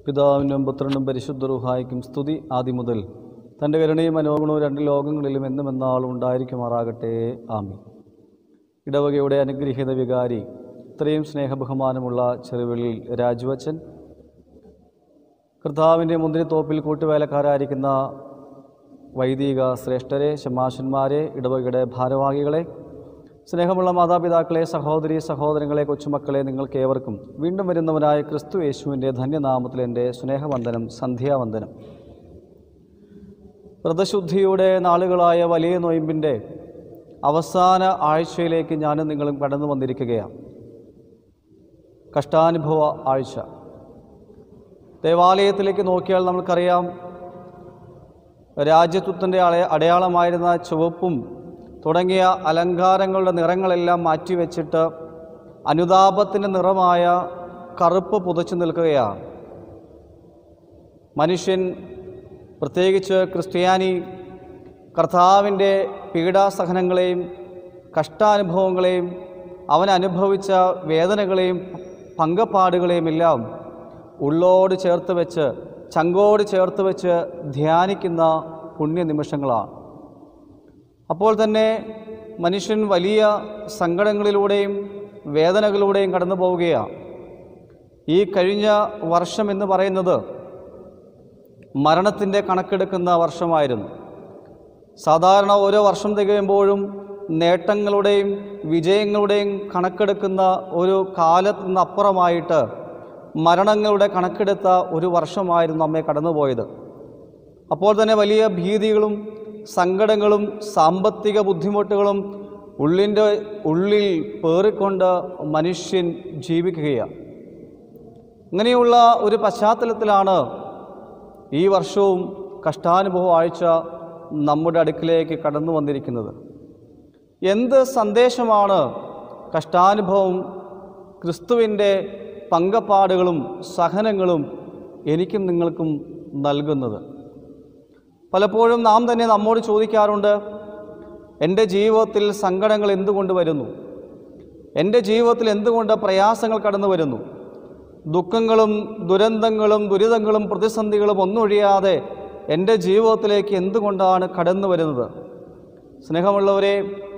പിതാവിനും പുത്രനും പരിശുദ്ധ റുഹായിക്കും സ്തുതി ആദ്യം മുതൽ തൻ്റെ കരുണയും മനോഗുണവും രണ്ട് ലോകങ്ങളിലും എന്നും എന്നാളും ഉണ്ടായിരിക്കുമാറാകട്ടെ ആമി ഇടവകയുടെ അനുഗ്രഹീത വികാരി ഇത്രയും സ്നേഹബഹുമാനമുള്ള ചെറുവിളിൽ രാജുവച്ചൻ കർത്താവിൻ്റെ മുന്തിരിത്തോപ്പിൽ കൂട്ടുവേലക്കാരായിരിക്കുന്ന വൈദിക ശ്രേഷ്ഠരെ ശമാശന്മാരെ ഇടവകയുടെ ഭാരവാഹികളെ സ്നേഹമുള്ള മാതാപിതാക്കളെ സഹോദരി സഹോദരങ്ങളെ കൊച്ചുമക്കളെ നിങ്ങൾക്ക് ഏവർക്കും വീണ്ടും വരുന്നവനായ ക്രിസ്തു യേശുവിൻ്റെ ധന്യനാമത്തിൽ എൻ്റെ സ്നേഹവന്ദനം സന്ധ്യാവന്ദനം വ്രതശുദ്ധിയുടെ നാളുകളായ വലിയ നൊയമ്പിൻ്റെ അവസാന ആഴ്ചയിലേക്ക് ഞാനും നിങ്ങളും കടന്നു വന്നിരിക്കുകയാണ് കഷ്ടാനുഭവ ആഴ്ച ദേവാലയത്തിലേക്ക് നോക്കിയാൽ നമുക്കറിയാം രാജ്യത്വത്തിൻ്റെ അടയ അടയാളമായിരുന്ന ചുവപ്പും തുടങ്ങിയ അലങ്കാരങ്ങളുടെ നിറങ്ങളെല്ലാം മാറ്റിവെച്ചിട്ട് അനുതാപത്തിൻ്റെ നിറമായ കറുപ്പ് പുതച്ചു നിൽക്കുകയാണ് മനുഷ്യൻ പ്രത്യേകിച്ച് ക്രിസ്ത്യാനി കർത്താവിൻ്റെ പീഡാസഹനങ്ങളെയും കഷ്ടാനുഭവങ്ങളെയും അവൻ അനുഭവിച്ച വേദനകളെയും പങ്കപ്പാടുകളെയും എല്ലാം ഉള്ളോട് ചേർത്ത് വെച്ച് ചങ്കോട് ചേർത്ത് വെച്ച് ധ്യാനിക്കുന്ന പുണ്യനിമിഷങ്ങളാണ് അപ്പോൾ തന്നെ മനുഷ്യൻ വലിയ സങ്കടങ്ങളിലൂടെയും വേദനകളിലൂടെയും കടന്നു പോവുകയാണ് ഈ കഴിഞ്ഞ വർഷം എന്ന് പറയുന്നത് മരണത്തിൻ്റെ കണക്കെടുക്കുന്ന വർഷമായിരുന്നു സാധാരണ ഓരോ വർഷം തികയുമ്പോഴും നേട്ടങ്ങളുടെയും വിജയങ്ങളുടെയും കണക്കെടുക്കുന്ന ഒരു കാലത്തിന് അപ്പുറമായിട്ട് മരണങ്ങളുടെ കണക്കെടുത്ത ഒരു വർഷമായിരുന്നു നമ്മെ കടന്നുപോയത് അപ്പോൾ തന്നെ വലിയ ഭീതികളും സങ്കടങ്ങളും സാമ്പത്തിക ബുദ്ധിമുട്ടുകളും ഉള്ളിൻ്റെ ഉള്ളിൽ പേറിക്കൊണ്ട് മനുഷ്യൻ ജീവിക്കുകയാണ് അങ്ങനെയുള്ള ഒരു പശ്ചാത്തലത്തിലാണ് ഈ വർഷവും കഷ്ടാനുഭവ ആഴ്ച നമ്മുടെ അടുക്കിലേക്ക് കടന്നു വന്നിരിക്കുന്നത് എന്ത് സന്ദേശമാണ് കഷ്ടാനുഭവം ക്രിസ്തുവിൻ്റെ പങ്കപ്പാടുകളും സഹനങ്ങളും എനിക്കും നിങ്ങൾക്കും നൽകുന്നത് പലപ്പോഴും നാം തന്നെ നമ്മോട് ചോദിക്കാറുണ്ട് എൻ്റെ ജീവിതത്തിൽ സങ്കടങ്ങൾ എന്തുകൊണ്ട് വരുന്നു എൻ്റെ ജീവിതത്തിൽ എന്തുകൊണ്ട് പ്രയാസങ്ങൾ കടന്നു വരുന്നു ദുഃഖങ്ങളും ദുരന്തങ്ങളും ദുരിതങ്ങളും പ്രതിസന്ധികളും ഒന്നൊഴിയാതെ എൻ്റെ ജീവിതത്തിലേക്ക് എന്തുകൊണ്ടാണ് കടന്നു വരുന്നത് സ്നേഹമുള്ളവരെ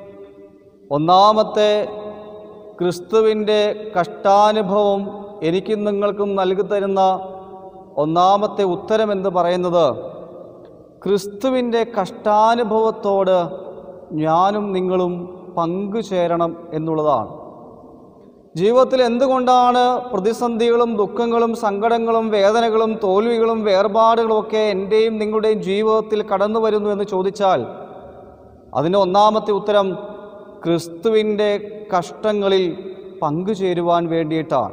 ഒന്നാമത്തെ ക്രിസ്തുവിൻ്റെ കഷ്ടാനുഭവം എനിക്കും നിങ്ങൾക്കും നൽകി തരുന്ന ഒന്നാമത്തെ ഉത്തരം എന്ന് പറയുന്നത് ക്രിസ്തുവിൻ്റെ കഷ്ടാനുഭവത്തോട് ഞാനും നിങ്ങളും പങ്കുചേരണം എന്നുള്ളതാണ് ജീവിതത്തിൽ എന്തുകൊണ്ടാണ് പ്രതിസന്ധികളും ദുഃഖങ്ങളും സങ്കടങ്ങളും വേദനകളും തോൽവികളും വേർപാടുകളും ഒക്കെ എൻ്റെയും നിങ്ങളുടെയും ജീവിതത്തിൽ കടന്നു വരുന്നു എന്ന് ചോദിച്ചാൽ അതിന് ഒന്നാമത്തെ ഉത്തരം ക്രിസ്തുവിൻ്റെ കഷ്ടങ്ങളിൽ പങ്കുചേരുവാൻ വേണ്ടിയിട്ടാണ്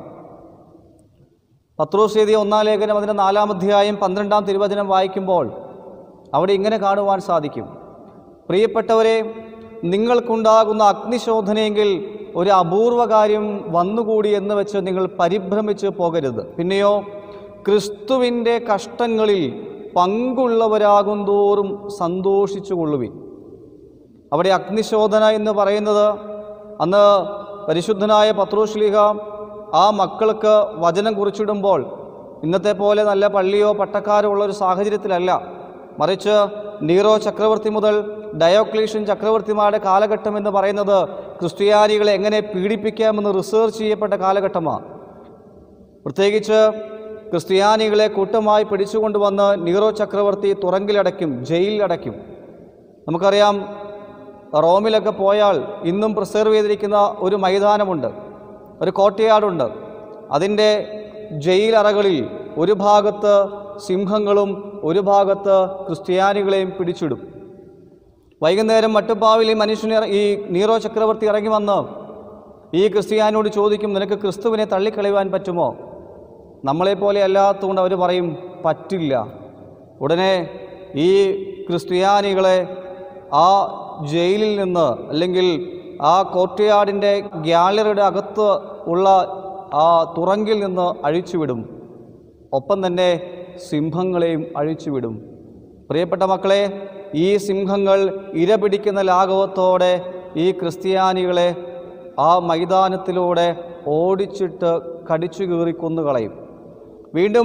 പത്രോസ് എഴുതിയ ഒന്നാം ലേഖനം അതിൻ്റെ നാലാം അധ്യായം പന്ത്രണ്ടാം തിരുവചനം വായിക്കുമ്പോൾ അവിടെ ഇങ്ങനെ കാണുവാൻ സാധിക്കും പ്രിയപ്പെട്ടവരെ നിങ്ങൾക്കുണ്ടാകുന്ന അഗ്നിശോധനയെങ്കിൽ ഒരു അപൂർവ കാര്യം വന്നുകൂടി എന്ന് വെച്ച് നിങ്ങൾ പരിഭ്രമിച്ച് പോകരുത് പിന്നെയോ ക്രിസ്തുവിൻ്റെ കഷ്ടങ്ങളിൽ പങ്കുള്ളവരാകും തോറും സന്തോഷിച്ചു കൊള്ളുവിൻ അവിടെ അഗ്നിശോധന എന്ന് പറയുന്നത് അന്ന് പരിശുദ്ധനായ പത്രോശ്ലീഹ ആ മക്കൾക്ക് വചനം കുറിച്ചിടുമ്പോൾ ഇന്നത്തെ പോലെ നല്ല പള്ളിയോ പട്ടക്കാരോ ഉള്ള ഒരു സാഹചര്യത്തിലല്ല മറിച്ച് നീറോ ചക്രവർത്തി മുതൽ ഡയോക്ലീഷ്യൻ ചക്രവർത്തിമാരുടെ കാലഘട്ടം എന്ന് പറയുന്നത് ക്രിസ്ത്യാനികളെ എങ്ങനെ പീഡിപ്പിക്കാമെന്ന് റിസർച്ച് ചെയ്യപ്പെട്ട കാലഘട്ടമാണ് പ്രത്യേകിച്ച് ക്രിസ്ത്യാനികളെ കൂട്ടമായി പിടിച്ചുകൊണ്ടുവന്ന് നീറോ ചക്രവർത്തി തുറങ്കിലടയ്ക്കും ജയിലിലടയ്ക്കും നമുക്കറിയാം റോമിലൊക്കെ പോയാൽ ഇന്നും പ്രിസർവ് ചെയ്തിരിക്കുന്ന ഒരു മൈതാനമുണ്ട് ഒരു കോട്ടയാടുണ്ട് അതിൻ്റെ ജയിലറകളിൽ ഒരു ഭാഗത്ത് സിംഹങ്ങളും ഒരു ഭാഗത്ത് ക്രിസ്ത്യാനികളെയും പിടിച്ചിടും വൈകുന്നേരം മട്ടുപ്പാവിൽ ഈ മനുഷ്യനെ ഈ നീറോ ചക്രവർത്തി ഇറങ്ങി വന്ന് ഈ ക്രിസ്ത്യാനിയോട് ചോദിക്കും നിനക്ക് ക്രിസ്തുവിനെ തള്ളിക്കളയുവാൻ പറ്റുമോ നമ്മളെപ്പോലെ അല്ലാത്തതുകൊണ്ട് അവർ പറയും പറ്റില്ല ഉടനെ ഈ ക്രിസ്ത്യാനികളെ ആ ജയിലിൽ നിന്ന് അല്ലെങ്കിൽ ആ കോട്ടയാടിൻ്റെ ഗ്യാലറിയുടെ അകത്ത് ഉള്ള ആ തുറങ്കിൽ നിന്ന് അഴിച്ചുവിടും ഒപ്പം തന്നെ സിംഹങ്ങളെയും അഴിച്ചുവിടും പ്രിയപ്പെട്ട മക്കളെ ഈ സിംഹങ്ങൾ ഇര പിടിക്കുന്ന ലാഘവത്തോടെ ഈ ക്രിസ്ത്യാനികളെ ആ മൈതാനത്തിലൂടെ ഓടിച്ചിട്ട് കടിച്ചു കീറി കൊന്നുകളയും വീണ്ടും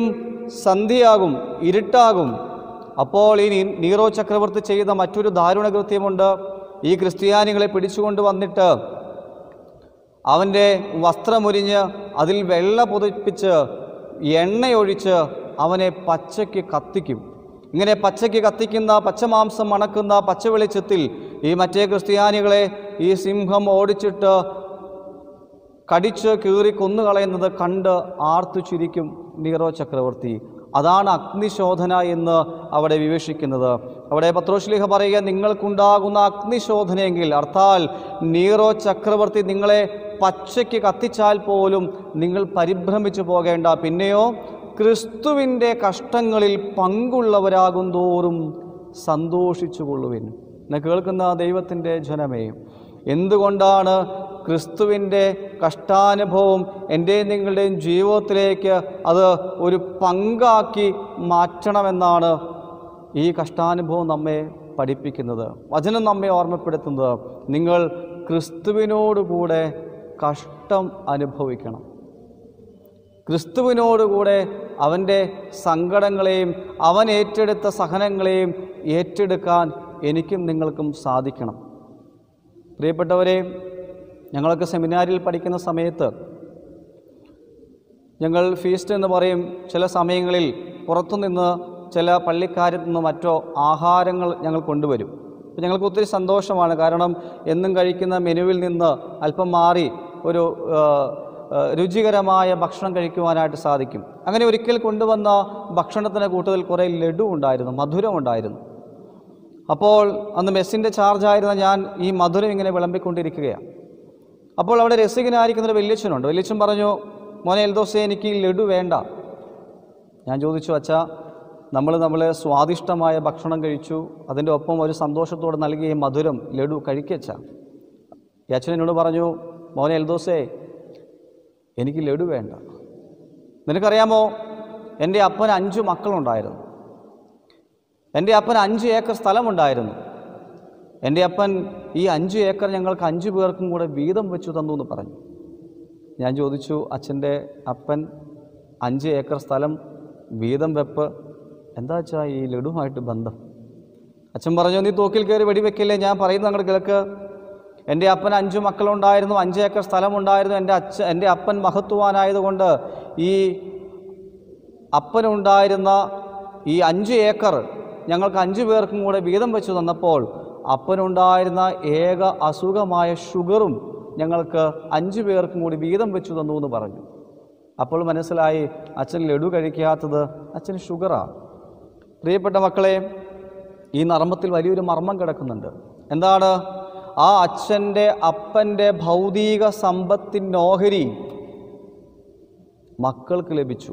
സന്ധ്യയാകും ഇരുട്ടാകും അപ്പോൾ ഈ നീ- നീറോ ചക്രവർത്തി ചെയ്ത മറ്റൊരു ദാരുണ കൃത്യമുണ്ട് ഈ ക്രിസ്ത്യാനികളെ പിടിച്ചുകൊണ്ട് വന്നിട്ട് അവൻ്റെ വസ്ത്രമൊരിഞ്ഞ് അതിൽ വെള്ള പുതപ്പിച്ച് എണ്ണയൊഴിച്ച് അവനെ പച്ചയ്ക്ക് കത്തിക്കും ഇങ്ങനെ പച്ചയ്ക്ക് കത്തിക്കുന്ന പച്ചമാംസം മണക്കുന്ന പച്ച വെളിച്ചത്തിൽ ഈ മറ്റേ ക്രിസ്ത്യാനികളെ ഈ സിംഹം ഓടിച്ചിട്ട് കടിച്ച് കീറി കൊന്നുകളയുന്നത് കണ്ട് ആർത്തു ചിരിക്കും നീറോ ചക്രവർത്തി അതാണ് അഗ്നിശോധന എന്ന് അവിടെ വിവക്ഷിക്കുന്നത് അവിടെ പത്രോശ്ലീഹ പറയുക നിങ്ങൾക്കുണ്ടാകുന്ന അഗ്നിശോധനയെങ്കിൽ അർത്ഥാൽ നീറോ ചക്രവർത്തി നിങ്ങളെ പച്ചയ്ക്ക് കത്തിച്ചാൽ പോലും നിങ്ങൾ പരിഭ്രമിച്ചു പോകേണ്ട പിന്നെയോ ക്രിസ്തുവിൻ്റെ കഷ്ടങ്ങളിൽ പങ്കുള്ളവരാകും തോറും സന്തോഷിച്ചു കൊള്ളുവിൻ എന്നെ കേൾക്കുന്ന ദൈവത്തിൻ്റെ ജനമേ എന്തുകൊണ്ടാണ് ക്രിസ്തുവിൻ്റെ കഷ്ടാനുഭവം എൻ്റെയും നിങ്ങളുടെയും ജീവിതത്തിലേക്ക് അത് ഒരു പങ്കാക്കി മാറ്റണമെന്നാണ് ഈ കഷ്ടാനുഭവം നമ്മെ പഠിപ്പിക്കുന്നത് വചനം നമ്മെ ഓർമ്മപ്പെടുത്തുന്നത് നിങ്ങൾ ക്രിസ്തുവിനോടുകൂടെ കഷ്ടം അനുഭവിക്കണം ക്രിസ്തുവിനോടുകൂടെ അവൻ്റെ സങ്കടങ്ങളെയും അവൻ ഏറ്റെടുത്ത സഹനങ്ങളെയും ഏറ്റെടുക്കാൻ എനിക്കും നിങ്ങൾക്കും സാധിക്കണം പ്രിയപ്പെട്ടവരെ ഞങ്ങളൊക്കെ സെമിനാരിൽ പഠിക്കുന്ന സമയത്ത് ഞങ്ങൾ ഫീസ്റ്റ് എന്ന് പറയും ചില സമയങ്ങളിൽ പുറത്തുനിന്ന് ചില പള്ളിക്കാരിൽ നിന്ന് മറ്റോ ആഹാരങ്ങൾ ഞങ്ങൾ കൊണ്ടുവരും അപ്പോൾ ഞങ്ങൾക്ക് ഒത്തിരി സന്തോഷമാണ് കാരണം എന്നും കഴിക്കുന്ന മെനുവിൽ നിന്ന് അല്പം മാറി ഒരു ആ, ആ, രുചികരമായ ഭക്ഷണം കഴിക്കുവാനായിട്ട് സാധിക്കും അങ്ങനെ ഒരിക്കൽ കൊണ്ടുവന്ന ഭക്ഷണത്തിന് കൂട്ടത്തിൽ കുറേ ലഡു ഉണ്ടായിരുന്നു മധുരം ഉണ്ടായിരുന്നു അപ്പോൾ അന്ന് മെസ്സിൻ്റെ ചാർജായിരുന്ന ഞാൻ ഈ മധുരം ഇങ്ങനെ വിളമ്പിക്കൊണ്ടിരിക്കുകയാണ് അപ്പോൾ അവിടെ രസികനായിരിക്കുന്നൊരു വല്യച്ഛനുണ്ട് വല്യച്ഛൻ പറഞ്ഞു മോനെ എൽദോസെ എനിക്ക് ഈ ലഡു വേണ്ട ഞാൻ ചോദിച്ചു അച്ഛാ നമ്മൾ നമ്മൾ സ്വാദിഷ്ടമായ ഭക്ഷണം കഴിച്ചു അതിൻ്റെ ഒപ്പം ഒരു സന്തോഷത്തോടെ നൽകിയ ഈ മധുരം ലഡു കഴിക്കച്ച ഈ അച്ഛൻ എന്നോട് പറഞ്ഞു മോനെ എൽദോസേ എനിക്ക് ലഡു വേണ്ട നിനക്കറിയാമോ എൻ്റെ അപ്പന് അഞ്ച് മക്കളുണ്ടായിരുന്നു എൻ്റെ അപ്പൻ അഞ്ച് ഏക്കർ സ്ഥലമുണ്ടായിരുന്നു എൻ്റെ അപ്പൻ ഈ അഞ്ച് ഏക്കർ ഞങ്ങൾക്ക് അഞ്ച് പേർക്കും കൂടെ വീതം വെച്ചു തന്നു എന്ന് പറഞ്ഞു ഞാൻ ചോദിച്ചു അച്ഛൻ്റെ അപ്പൻ അഞ്ച് ഏക്കർ സ്ഥലം വീതം വെപ്പ് എന്താ വെച്ചാൽ ഈ ലഡുവുമായിട്ട് ബന്ധം അച്ഛൻ പറഞ്ഞു നീ തോക്കിൽ കയറി വെടിവെക്കില്ലേ ഞാൻ പറയുന്നത് അങ്ങോട്ട് കിഴക്ക് എൻ്റെ അപ്പൻ അഞ്ച് മക്കളുണ്ടായിരുന്നു അഞ്ച് ഏക്കർ സ്ഥലമുണ്ടായിരുന്നു എൻ്റെ അച്ഛ എൻ്റെ അപ്പൻ മഹത്വാനായതുകൊണ്ട് ഈ അപ്പനുണ്ടായിരുന്ന ഈ അഞ്ച് ഏക്കർ ഞങ്ങൾക്ക് അഞ്ച് പേർക്കും കൂടെ വീതം വെച്ച് തന്നപ്പോൾ അപ്പനുണ്ടായിരുന്ന ഏക അസുഖമായ ഷുഗറും ഞങ്ങൾക്ക് അഞ്ച് പേർക്കും കൂടി വീതം വെച്ചു തന്നു എന്ന് പറഞ്ഞു അപ്പോൾ മനസ്സിലായി അച്ഛൻ ലഡു കഴിക്കാത്തത് അച്ഛന് ഷുഗറാണ് പ്രിയപ്പെട്ട മക്കളെ ഈ നർമ്മത്തിൽ വലിയൊരു മർമ്മം കിടക്കുന്നുണ്ട് എന്താണ് ആ അച്ഛൻ്റെ അപ്പൻ്റെ ഭൗതിക സമ്പത്തിൻ്റെ ഓഹരി മക്കൾക്ക് ലഭിച്ചു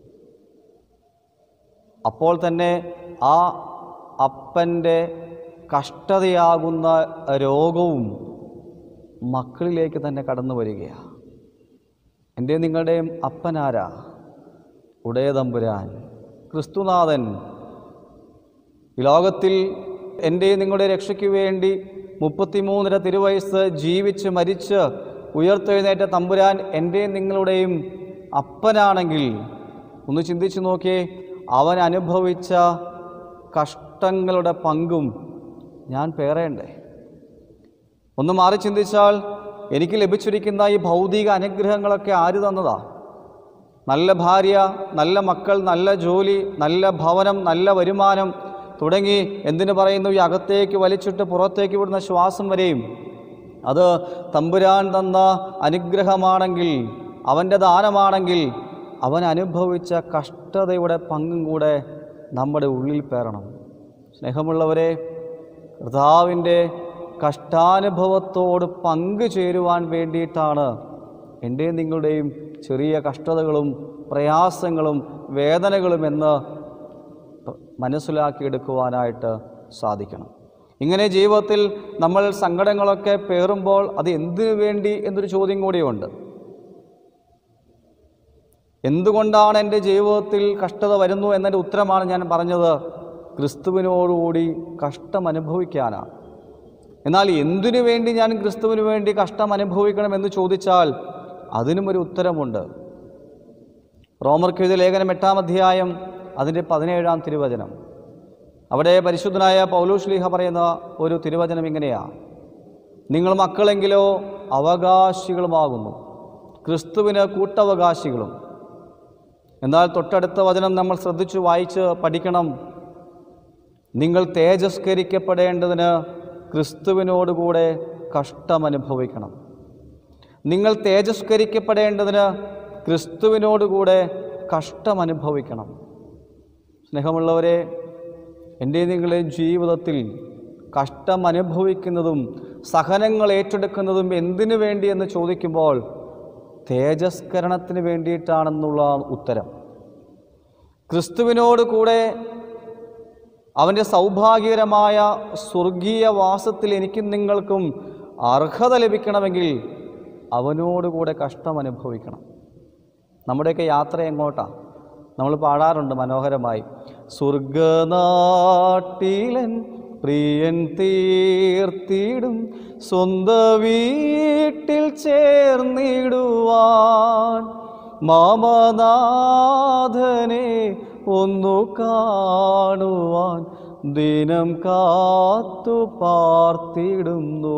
അപ്പോൾ തന്നെ ആ അപ്പൻ്റെ കഷ്ടതയാകുന്ന രോഗവും മക്കളിലേക്ക് തന്നെ കടന്നു വരികയാണ് എൻ്റെ നിങ്ങളുടെയും അപ്പനാരാ ഉടയതമ്പുരാൻ ക്രിസ്തുനാഥൻ ഈ ലോകത്തിൽ എൻ്റെയും നിങ്ങളുടെ രക്ഷയ്ക്ക് വേണ്ടി മുപ്പത്തിമൂന്നര തിരുവയസ്സ് ജീവിച്ച് മരിച്ച് ഉയർത്തെഴുന്നേറ്റ തമ്പുരാൻ എൻ്റെയും നിങ്ങളുടെയും അപ്പനാണെങ്കിൽ ഒന്ന് ചിന്തിച്ചു നോക്കിയേ അവൻ അനുഭവിച്ച കഷ്ടങ്ങളുടെ പങ്കും ഞാൻ പേറേണ്ടേ ഒന്ന് മാറി ചിന്തിച്ചാൽ എനിക്ക് ലഭിച്ചിരിക്കുന്ന ഈ ഭൗതിക അനുഗ്രഹങ്ങളൊക്കെ ആര് തന്നതാ നല്ല ഭാര്യ നല്ല മക്കൾ നല്ല ജോലി നല്ല ഭവനം നല്ല വരുമാനം തുടങ്ങി എന്തിനു പറയുന്നു ഈ അകത്തേക്ക് വലിച്ചിട്ട് പുറത്തേക്ക് വിടുന്ന ശ്വാസം വരെയും അത് തമ്പുരാൻ തന്ന അനുഗ്രഹമാണെങ്കിൽ അവൻ്റെ ദാനമാണെങ്കിൽ അവൻ അനുഭവിച്ച കഷ്ടതയുടെ പങ്കും കൂടെ നമ്മുടെ ഉള്ളിൽ പേറണം സ്നേഹമുള്ളവരെ കർത്താവിൻ്റെ കഷ്ടാനുഭവത്തോട് പങ്കുചേരുവാൻ വേണ്ടിയിട്ടാണ് എൻ്റെയും നിങ്ങളുടെയും ചെറിയ കഷ്ടതകളും പ്രയാസങ്ങളും വേദനകളും എന്ന് പ- മനസ്സിലാക്കിയെടുക്കുവാനായിട്ട് സാധിക്കണം ഇങ്ങനെ ജീവിതത്തിൽ നമ്മൾ സങ്കടങ്ങളൊക്കെ പേറുമ്പോൾ അത് എന്തിനു വേണ്ടി എന്നൊരു ചോദ്യം കൂടിയുണ്ട് എന്തുകൊണ്ടാണ് എൻ്റെ ജീവിതത്തിൽ കഷ്ടത വരുന്നു എന്നതിൻ്റെ ഉത്തരമാണ് ഞാൻ പറഞ്ഞത് ക്രിസ്തുവിനോടുകൂടി കഷ്ടം അനുഭവിക്കാനാണ് എന്നാൽ എന്തിനു വേണ്ടി ഞാൻ ക്രിസ്തുവിന് വേണ്ടി കഷ്ടം അനുഭവിക്കണമെന്ന് ചോദിച്ചാൽ അതിനും ഒരു ഉത്തരമുണ്ട് റോമർക്കെഴുതിയ ലേഖനം എട്ടാം അധ്യായം അതിൻ്റെ പതിനേഴാം തിരുവചനം അവിടെ പരിശുദ്ധനായ പൗലോശ്ലീഹ പറയുന്ന ഒരു തിരുവചനം ഇങ്ങനെയാണ് നിങ്ങൾ മക്കളെങ്കിലോ അവകാശികളുമാകുന്നു ക്രിസ്തുവിന് കൂട്ടവകാശികളും എന്നാൽ തൊട്ടടുത്ത വചനം നമ്മൾ ശ്രദ്ധിച്ചു വായിച്ച് പഠിക്കണം നിങ്ങൾ തേജസ്കരിക്കപ്പെടേണ്ടതിന് ക്രിസ്തുവിനോടുകൂടെ കഷ്ടമനുഭവിക്കണം നിങ്ങൾ തേജസ്കരിക്കപ്പെടേണ്ടതിന് ക്രിസ്തുവിനോടുകൂടെ കഷ്ടമനുഭവിക്കണം സ്നേഹമുള്ളവരെ എൻ്റെ നിങ്ങളുടെ ജീവിതത്തിൽ കഷ്ടം അനുഭവിക്കുന്നതും സഹനങ്ങൾ ഏറ്റെടുക്കുന്നതും എന്തിനു വേണ്ടി എന്ന് ചോദിക്കുമ്പോൾ തേജസ്കരണത്തിന് വേണ്ടിയിട്ടാണെന്നുള്ള ഉത്തരം ക്രിസ്തുവിനോട് കൂടെ അവൻ്റെ സൗഭാഗ്യകരമായ സ്വർഗീയ വാസത്തിൽ എനിക്കും നിങ്ങൾക്കും അർഹത ലഭിക്കണമെങ്കിൽ അവനോടുകൂടെ കഷ്ടം അനുഭവിക്കണം നമ്മുടെയൊക്കെ യാത്ര എങ്ങോട്ടാണ് നമ്മൾ പാടാറുണ്ട് മനോഹരമായി സ്വർഗനാട്ടിലൻ പ്രിയൻ തീർത്തിടും സ്വന്ത വീട്ടിൽ ചേർന്നിടുവാൻ മാമനാഥനെ ഒന്നു കാണുവാൻ ദിനം കാത്തു പാർത്തിടുന്നു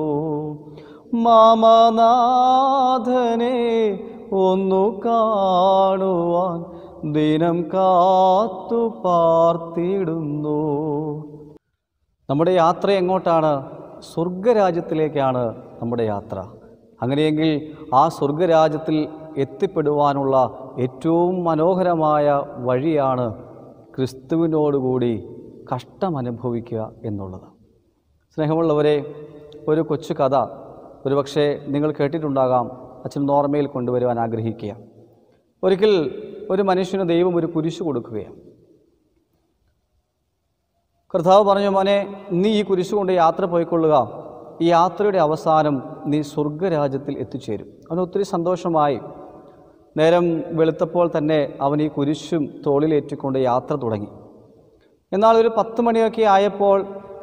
മാമനാഥനെ ഒന്നു കാണുവാൻ ദിനം കാത്തു പാർത്തിടുന്നു നമ്മുടെ യാത്ര എങ്ങോട്ടാണ് സ്വർഗരാജ്യത്തിലേക്കാണ് നമ്മുടെ യാത്ര അങ്ങനെയെങ്കിൽ ആ സ്വർഗരാജ്യത്തിൽ എത്തിപ്പെടുവാനുള്ള ഏറ്റവും മനോഹരമായ വഴിയാണ് ക്രിസ്തുവിനോടുകൂടി കഷ്ടമനുഭവിക്കുക എന്നുള്ളത് സ്നേഹമുള്ളവരെ ഒരു കൊച്ചു കഥ ഒരുപക്ഷെ നിങ്ങൾ കേട്ടിട്ടുണ്ടാകാം അച്ഛൻ നോർമയിൽ കൊണ്ടുവരുവാൻ ആഗ്രഹിക്കുക ഒരിക്കൽ ഒരു മനുഷ്യന് ദൈവം ഒരു കുരിശ് കൊടുക്കുകയാണ് കർത്താവ് പറഞ്ഞു മോനെ നീ ഈ കുരിശ് കൊണ്ട് യാത്ര പോയിക്കൊള്ളുക ഈ യാത്രയുടെ അവസാനം നീ സ്വർഗരാജ്യത്തിൽ എത്തിച്ചേരും അവന് ഒത്തിരി സന്തോഷമായി നേരം വെളുത്തപ്പോൾ തന്നെ അവൻ ഈ കുരിശും തോളിലേറ്റിക്കൊണ്ട് യാത്ര തുടങ്ങി എന്നാൽ ഒരു പത്ത് മണിയൊക്കെ ആയപ്പോൾ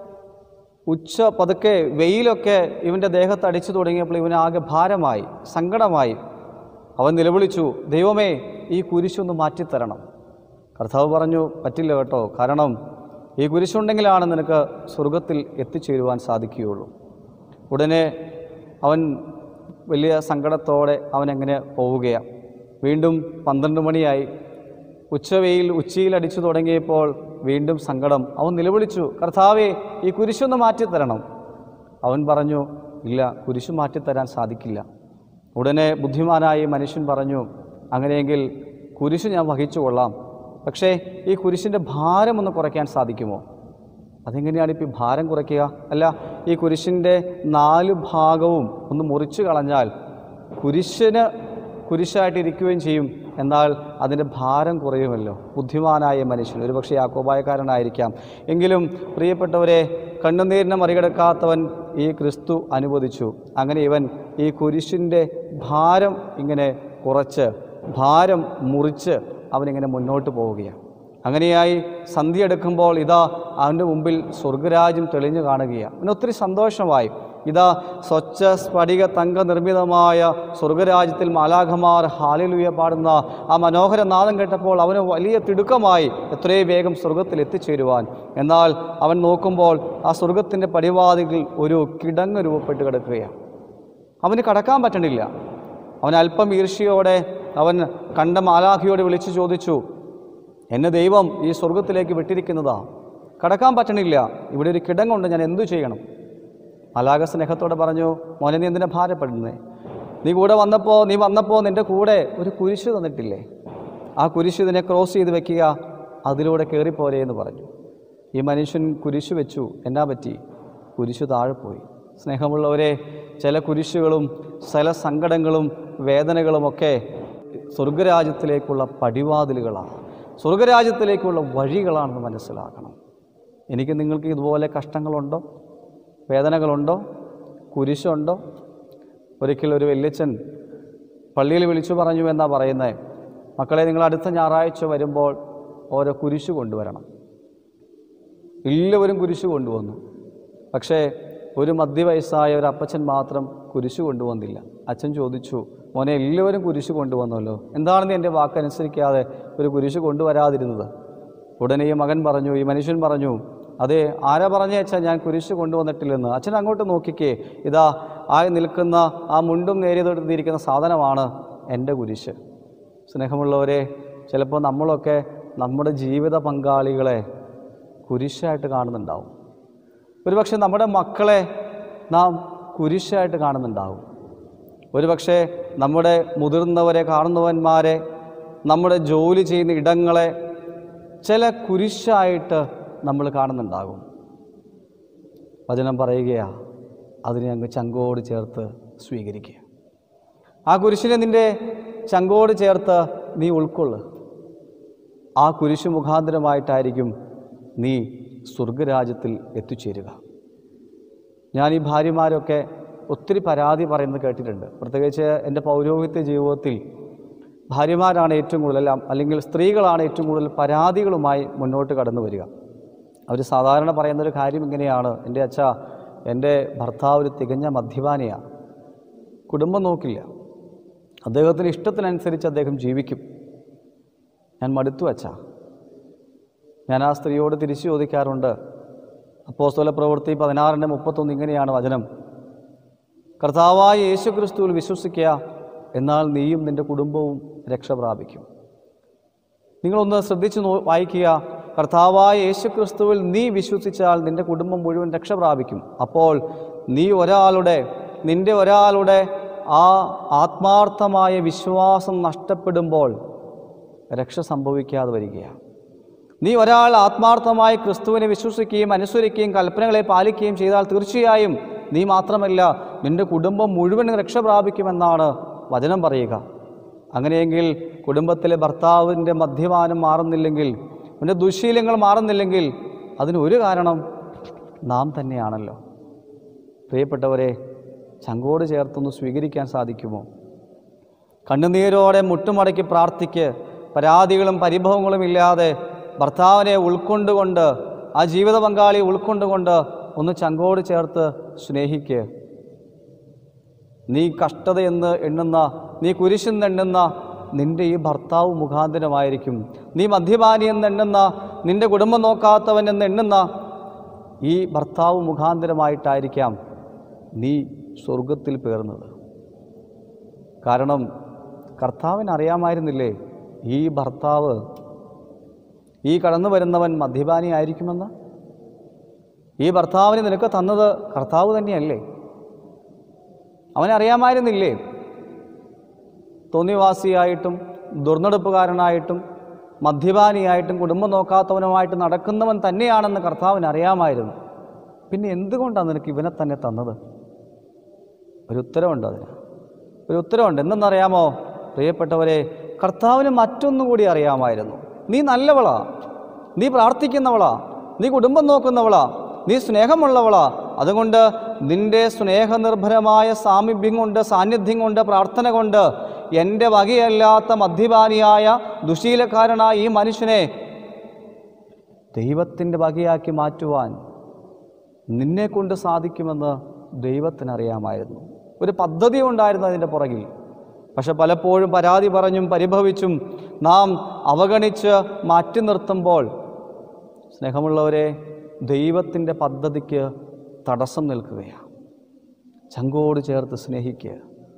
ഉച്ച പതുക്കെ വെയിലൊക്കെ ഇവൻ്റെ ദേഹത്ത് അടിച്ചു തുടങ്ങിയപ്പോൾ ഇവനാകെ ഭാരമായി സങ്കടമായി അവൻ നിലവിളിച്ചു ദൈവമേ ഈ കുരിശൊന്ന് മാറ്റിത്തരണം കർത്താവ് പറഞ്ഞു പറ്റില്ല കേട്ടോ കാരണം ഈ കുരിശുണ്ടെങ്കിലാണ് നിനക്ക് സ്വർഗത്തിൽ എത്തിച്ചേരുവാൻ സാധിക്കുകയുള്ളൂ ഉടനെ അവൻ വലിയ സങ്കടത്തോടെ അവനെങ്ങനെ പോവുകയാണ് വീണ്ടും പന്ത്രണ്ട് മണിയായി ഉച്ചവെയിൽ ഉച്ചയിൽ അടിച്ചു തുടങ്ങിയപ്പോൾ വീണ്ടും സങ്കടം അവൻ നിലവിളിച്ചു കർത്താവേ ഈ കുരിശൊന്ന് മാറ്റിത്തരണം അവൻ പറഞ്ഞു ഇല്ല കുരിശ് മാറ്റിത്തരാൻ സാധിക്കില്ല ഉടനെ ബുദ്ധിമാനായ മനുഷ്യൻ പറഞ്ഞു അങ്ങനെയെങ്കിൽ കുരിശ് ഞാൻ വഹിച്ചു കൊള്ളാം പക്ഷേ ഈ കുരിശിൻ്റെ ഭാരം ഒന്ന് കുറയ്ക്കാൻ സാധിക്കുമോ അതെങ്ങനെയാണ് ഇപ്പോൾ ഈ ഭാരം കുറയ്ക്കുക അല്ല ഈ കുരിശിൻ്റെ നാല് ഭാഗവും ഒന്ന് മുറിച്ചു കളഞ്ഞാൽ കുരിശിന് കുരിശായിട്ടിരിക്കുകയും ചെയ്യും എന്നാൽ അതിൻ്റെ ഭാരം കുറയുമല്ലോ ബുദ്ധിമാനായ മനുഷ്യൻ ഒരുപക്ഷെ യാക്കോബായക്കാരനായിരിക്കാം എങ്കിലും പ്രിയപ്പെട്ടവരെ കണ്ണുനീരിനെ മറികടക്കാത്തവൻ ഈ ക്രിസ്തു അനുവദിച്ചു അങ്ങനെ ഇവൻ ഈ കുരിശിൻ്റെ ഭാരം ഇങ്ങനെ കുറച്ച് ഭാരം മുറിച്ച് അവനിങ്ങനെ മുന്നോട്ട് പോവുകയാണ് അങ്ങനെയായി സന്ധ്യ എടുക്കുമ്പോൾ ഇതാ അവൻ്റെ മുമ്പിൽ സ്വർഗരാജ്യം തെളിഞ്ഞു കാണുകയാണ് അവന് ഒത്തിരി സന്തോഷമായി ഇതാ സ്വച്ഛ സ്ഫടിക തങ്ക നിർമ്മിതമായ സ്വർഗരാജ്യത്തിൽ മാലാഖമാർ ഹാലിലുയ പാടുന്ന ആ മനോഹര നാദം കേട്ടപ്പോൾ അവന് വലിയ തിടുക്കമായി എത്രയും വേഗം സ്വർഗത്തിൽ എത്തിച്ചേരുവാൻ എന്നാൽ അവൻ നോക്കുമ്പോൾ ആ സ്വർഗത്തിൻ്റെ പടിവാതിൽ ഒരു കിടങ്ങ് രൂപപ്പെട്ട് കിടക്കുകയാണ് അവന് കടക്കാൻ പറ്റണില്ല അവൻ അല്പം ഈർഷ്യയോടെ അവൻ കണ്ട മാലാഖിയോട് വിളിച്ചു ചോദിച്ചു എന്നെ ദൈവം ഈ സ്വർഗത്തിലേക്ക് വിട്ടിരിക്കുന്നതാ കടക്കാൻ പറ്റണില്ല ഇവിടെ ഒരു കിടങ്ങുണ്ട് ഞാൻ എന്തു ചെയ്യണം മാലാഖ സ്നേഹത്തോടെ പറഞ്ഞു മോനെ നീ എന്തിനാ ഭാരപ്പെടുന്നേ നീ കൂടെ വന്നപ്പോൾ നീ വന്നപ്പോൾ നിൻ്റെ കൂടെ ഒരു കുരിശ് തന്നിട്ടില്ലേ ആ കുരിശ് ഇതിനെ ക്രോസ് ചെയ്ത് വെക്കുക അതിലൂടെ കയറിപ്പോരെ എന്ന് പറഞ്ഞു ഈ മനുഷ്യൻ കുരിശ് വെച്ചു എന്നാ പറ്റി കുരിശ് താഴെ പോയി സ്നേഹമുള്ളവരെ ചില കുരിശുകളും ചില സങ്കടങ്ങളും വേദനകളുമൊക്കെ സ്വർഗരാജ്യത്തിലേക്കുള്ള പടിവാതിലുകളാണ് സ്വർഗരാജ്യത്തിലേക്കുള്ള വഴികളാണെന്ന് മനസ്സിലാക്കണം എനിക്ക് നിങ്ങൾക്ക് ഇതുപോലെ കഷ്ടങ്ങളുണ്ടോ വേദനകളുണ്ടോ കുരിശുണ്ടോ ഒരിക്കൽ ഒരു വല്യച്ഛൻ പള്ളിയിൽ വിളിച്ചു പറഞ്ഞു എന്നാ പറയുന്നത് മക്കളെ നിങ്ങൾ അടുത്ത ഞായറാഴ്ച വരുമ്പോൾ ഓരോ കുരിശ് കൊണ്ടുവരണം എല്ലാവരും കുരിശ് കൊണ്ടുവന്നു പക്ഷേ ഒരു മധ്യവയസ്സായ ഒരു അപ്പച്ചൻ മാത്രം കുരിശ് കൊണ്ടുവന്നില്ല അച്ഛൻ ചോദിച്ചു മോനെ എല്ലാവരും കുരിശ് കൊണ്ടുവന്നല്ലോ എന്താണ് നീ എൻ്റെ വാക്കനുസരിക്കാതെ ഒരു കുരിശ് കൊണ്ടുവരാതിരുന്നത് ഉടനെ ഈ മകൻ പറഞ്ഞു ഈ മനുഷ്യൻ പറഞ്ഞു അതെ ആരാ പറഞ്ഞ അച്ഛൻ ഞാൻ കുരിശ് കൊണ്ടുവന്നിട്ടില്ലെന്ന് അച്ഛൻ അങ്ങോട്ട് നോക്കിക്കേ ഇതാ ആ നിൽക്കുന്ന ആ മുണ്ടും നേരിയതെടുത്തിരിക്കുന്ന സാധനമാണ് എൻ്റെ കുരിശ് സ്നേഹമുള്ളവരെ ചിലപ്പോൾ നമ്മളൊക്കെ നമ്മുടെ ജീവിത പങ്കാളികളെ കുരിശായിട്ട് കാണുന്നുണ്ടാവും ഒരുപക്ഷെ നമ്മുടെ മക്കളെ നാം കുരിശായിട്ട് കാണുന്നുണ്ടാവും ഒരുപക്ഷെ നമ്മുടെ മുതിർന്നവരെ കാണുന്നവന്മാരെ നമ്മുടെ ജോലി ചെയ്യുന്ന ഇടങ്ങളെ ചില കുരിശായിട്ട് നമ്മൾ കാണുന്നുണ്ടാകും വചനം പറയുകയാ അതിനെ അങ്ങ് ചങ്കോട് ചേർത്ത് സ്വീകരിക്കുക ആ കുരിശിനെ നിൻ്റെ ചങ്കോട് ചേർത്ത് നീ ഉൾക്കൊള്ളു ആ കുരിശു മുഖാന്തരമായിട്ടായിരിക്കും നീ സ്വർഗരാജ്യത്തിൽ എത്തിച്ചേരുക ഞാൻ ഈ ഭാര്യമാരൊക്കെ ഒത്തിരി പരാതി പറയുന്നത് കേട്ടിട്ടുണ്ട് പ്രത്യേകിച്ച് എൻ്റെ പൗരോഹിത്യ ജീവിതത്തിൽ ഭാര്യമാരാണ് ഏറ്റവും കൂടുതൽ അല്ല അല്ലെങ്കിൽ സ്ത്രീകളാണ് ഏറ്റവും കൂടുതൽ പരാതികളുമായി മുന്നോട്ട് കടന്നു വരിക അവർ സാധാരണ പറയുന്നൊരു കാര്യം ഇങ്ങനെയാണ് എൻ്റെ അച്ഛ എൻ്റെ ഭർത്താവ് ഒരു തികഞ്ഞ മദ്യപാനിയാണ് കുടുംബം നോക്കില്ല അദ്ദേഹത്തിന് ഇഷ്ടത്തിനനുസരിച്ച് അദ്ദേഹം ജീവിക്കും ഞാൻ മടുത്തു അച്ഛ ഞാൻ ആ സ്ത്രീയോട് തിരിച്ചു ചോദിക്കാറുണ്ട് അപ്പോസ്തല പ്രവൃത്തി പതിനാറിൻ്റെ മുപ്പത്തൊന്ന് ഇങ്ങനെയാണ് വചനം കർത്താവായ യേശു ക്രിസ്തുവിൽ വിശ്വസിക്കുക എന്നാൽ നീയും നിൻ്റെ കുടുംബവും രക്ഷ പ്രാപിക്കും നിങ്ങളൊന്ന് ശ്രദ്ധിച്ചു നോ വായിക്കുക കർത്താവായ യേശു ക്രിസ്തുവിൽ നീ വിശ്വസിച്ചാൽ നിൻ്റെ കുടുംബം മുഴുവൻ രക്ഷ പ്രാപിക്കും അപ്പോൾ നീ ഒരാളുടെ നിൻ്റെ ഒരാളുടെ ആ ആത്മാർത്ഥമായ വിശ്വാസം നഷ്ടപ്പെടുമ്പോൾ രക്ഷ സംഭവിക്കാതെ വരികയാണ് നീ ഒരാൾ ആത്മാർത്ഥമായി ക്രിസ്തുവിനെ വിശ്വസിക്കുകയും അനുസരിക്കുകയും കൽപ്പനകളെ പാലിക്കുകയും ചെയ്താൽ തീർച്ചയായും നീ മാത്രമല്ല നിന്റെ കുടുംബം മുഴുവൻ രക്ഷ പ്രാപിക്കുമെന്നാണ് വചനം പറയുക അങ്ങനെയെങ്കിൽ കുടുംബത്തിലെ ഭർത്താവിൻ്റെ മദ്യപാനം മാറുന്നില്ലെങ്കിൽ അവൻ്റെ ദുശീലങ്ങൾ മാറുന്നില്ലെങ്കിൽ അതിന് ഒരു കാരണം നാം തന്നെയാണല്ലോ പ്രിയപ്പെട്ടവരെ ചങ്കോട് ചേർത്തൊന്ന് സ്വീകരിക്കാൻ സാധിക്കുമോ കണ്ണുനീരോടെ മുട്ടുമടക്കി പ്രാർത്ഥിക്ക് പരാതികളും പരിഭവങ്ങളും ഇല്ലാതെ ഭർത്താവിനെ ഉൾക്കൊണ്ടുകൊണ്ട് ആ ജീവിത പങ്കാളിയെ ഉൾക്കൊണ്ടുകൊണ്ട് ഒന്ന് ചങ്കോട് ചേർത്ത് സ്നേഹിക്ക് നീ കഷ്ടതയെന്ന് എണ്ണുന്ന നീ കുരിശെന്ന് എണ്ണുന്ന നിന്റെ ഈ ഭർത്താവ് മുഖാന്തരമായിരിക്കും നീ മദ്യപാനി എന്ന് എണ്ണുന്ന നിന്റെ കുടുംബം നോക്കാത്തവൻ എന്ന് എണ്ണുന്ന ഈ ഭർത്താവ് മുഖാന്തരമായിട്ടായിരിക്കാം നീ സ്വർഗത്തിൽ പേർന്നത് കാരണം കർത്താവിന് അറിയാമായിരുന്നില്ലേ ഈ ഭർത്താവ് ഈ കടന്നു വരുന്നവൻ മദ്യപാനി ആയിരിക്കുമെന്ന് ഈ ഭർത്താവിന് നിനക്ക് തന്നത് കർത്താവ് തന്നെയല്ലേ അവനറിയാമായിരുന്നില്ലേ തോന്നിവാസിയായിട്ടും ദുർനടപ്പുകാരനായിട്ടും മദ്യപാനിയായിട്ടും കുടുംബം നോക്കാത്തവനുമായിട്ട് നടക്കുന്നവൻ തന്നെയാണെന്ന് കർത്താവിന് അറിയാമായിരുന്നു പിന്നെ എന്തുകൊണ്ടാണ് നിനക്ക് ഇവനെ തന്നെ തന്നത് ഒരു ഉത്തരവുണ്ട് അതിന് ഒരു ഉത്തരവുണ്ട് എന്തെന്നറിയാമോ പ്രിയപ്പെട്ടവരെ കർത്താവിന് മറ്റൊന്നും കൂടി അറിയാമായിരുന്നു നീ നല്ലവളാ നീ പ്രാർത്ഥിക്കുന്നവളാ നീ കുടുംബം നോക്കുന്നവളാ നീ സ്നേഹമുള്ളവളാ അതുകൊണ്ട് നിന്റെ സ്നേഹനിർഭരമായ സാമീപ്യം കൊണ്ട് സാന്നിധ്യം കൊണ്ട് പ്രാർത്ഥന കൊണ്ട് എൻ്റെ വകയല്ലാത്ത മദ്യപാനിയായ ദുശീലക്കാരനായ ഈ മനുഷ്യനെ ദൈവത്തിൻ്റെ വകയാക്കി മാറ്റുവാൻ നിന്നെ കൊണ്ട് സാധിക്കുമെന്ന് ദൈവത്തിനറിയാമായിരുന്നു ഒരു പദ്ധതി ഉണ്ടായിരുന്നു അതിൻ്റെ പുറകിൽ പക്ഷെ പലപ്പോഴും പരാതി പറഞ്ഞും പരിഭവിച്ചും നാം അവഗണിച്ച് മാറ്റി നിർത്തുമ്പോൾ സ്നേഹമുള്ളവരെ ദൈവത്തിൻ്റെ പദ്ധതിക്ക് തടസ്സം നിൽക്കുകയാണ് ചങ്കോട് ചേർത്ത് സ്നേഹിക്കുക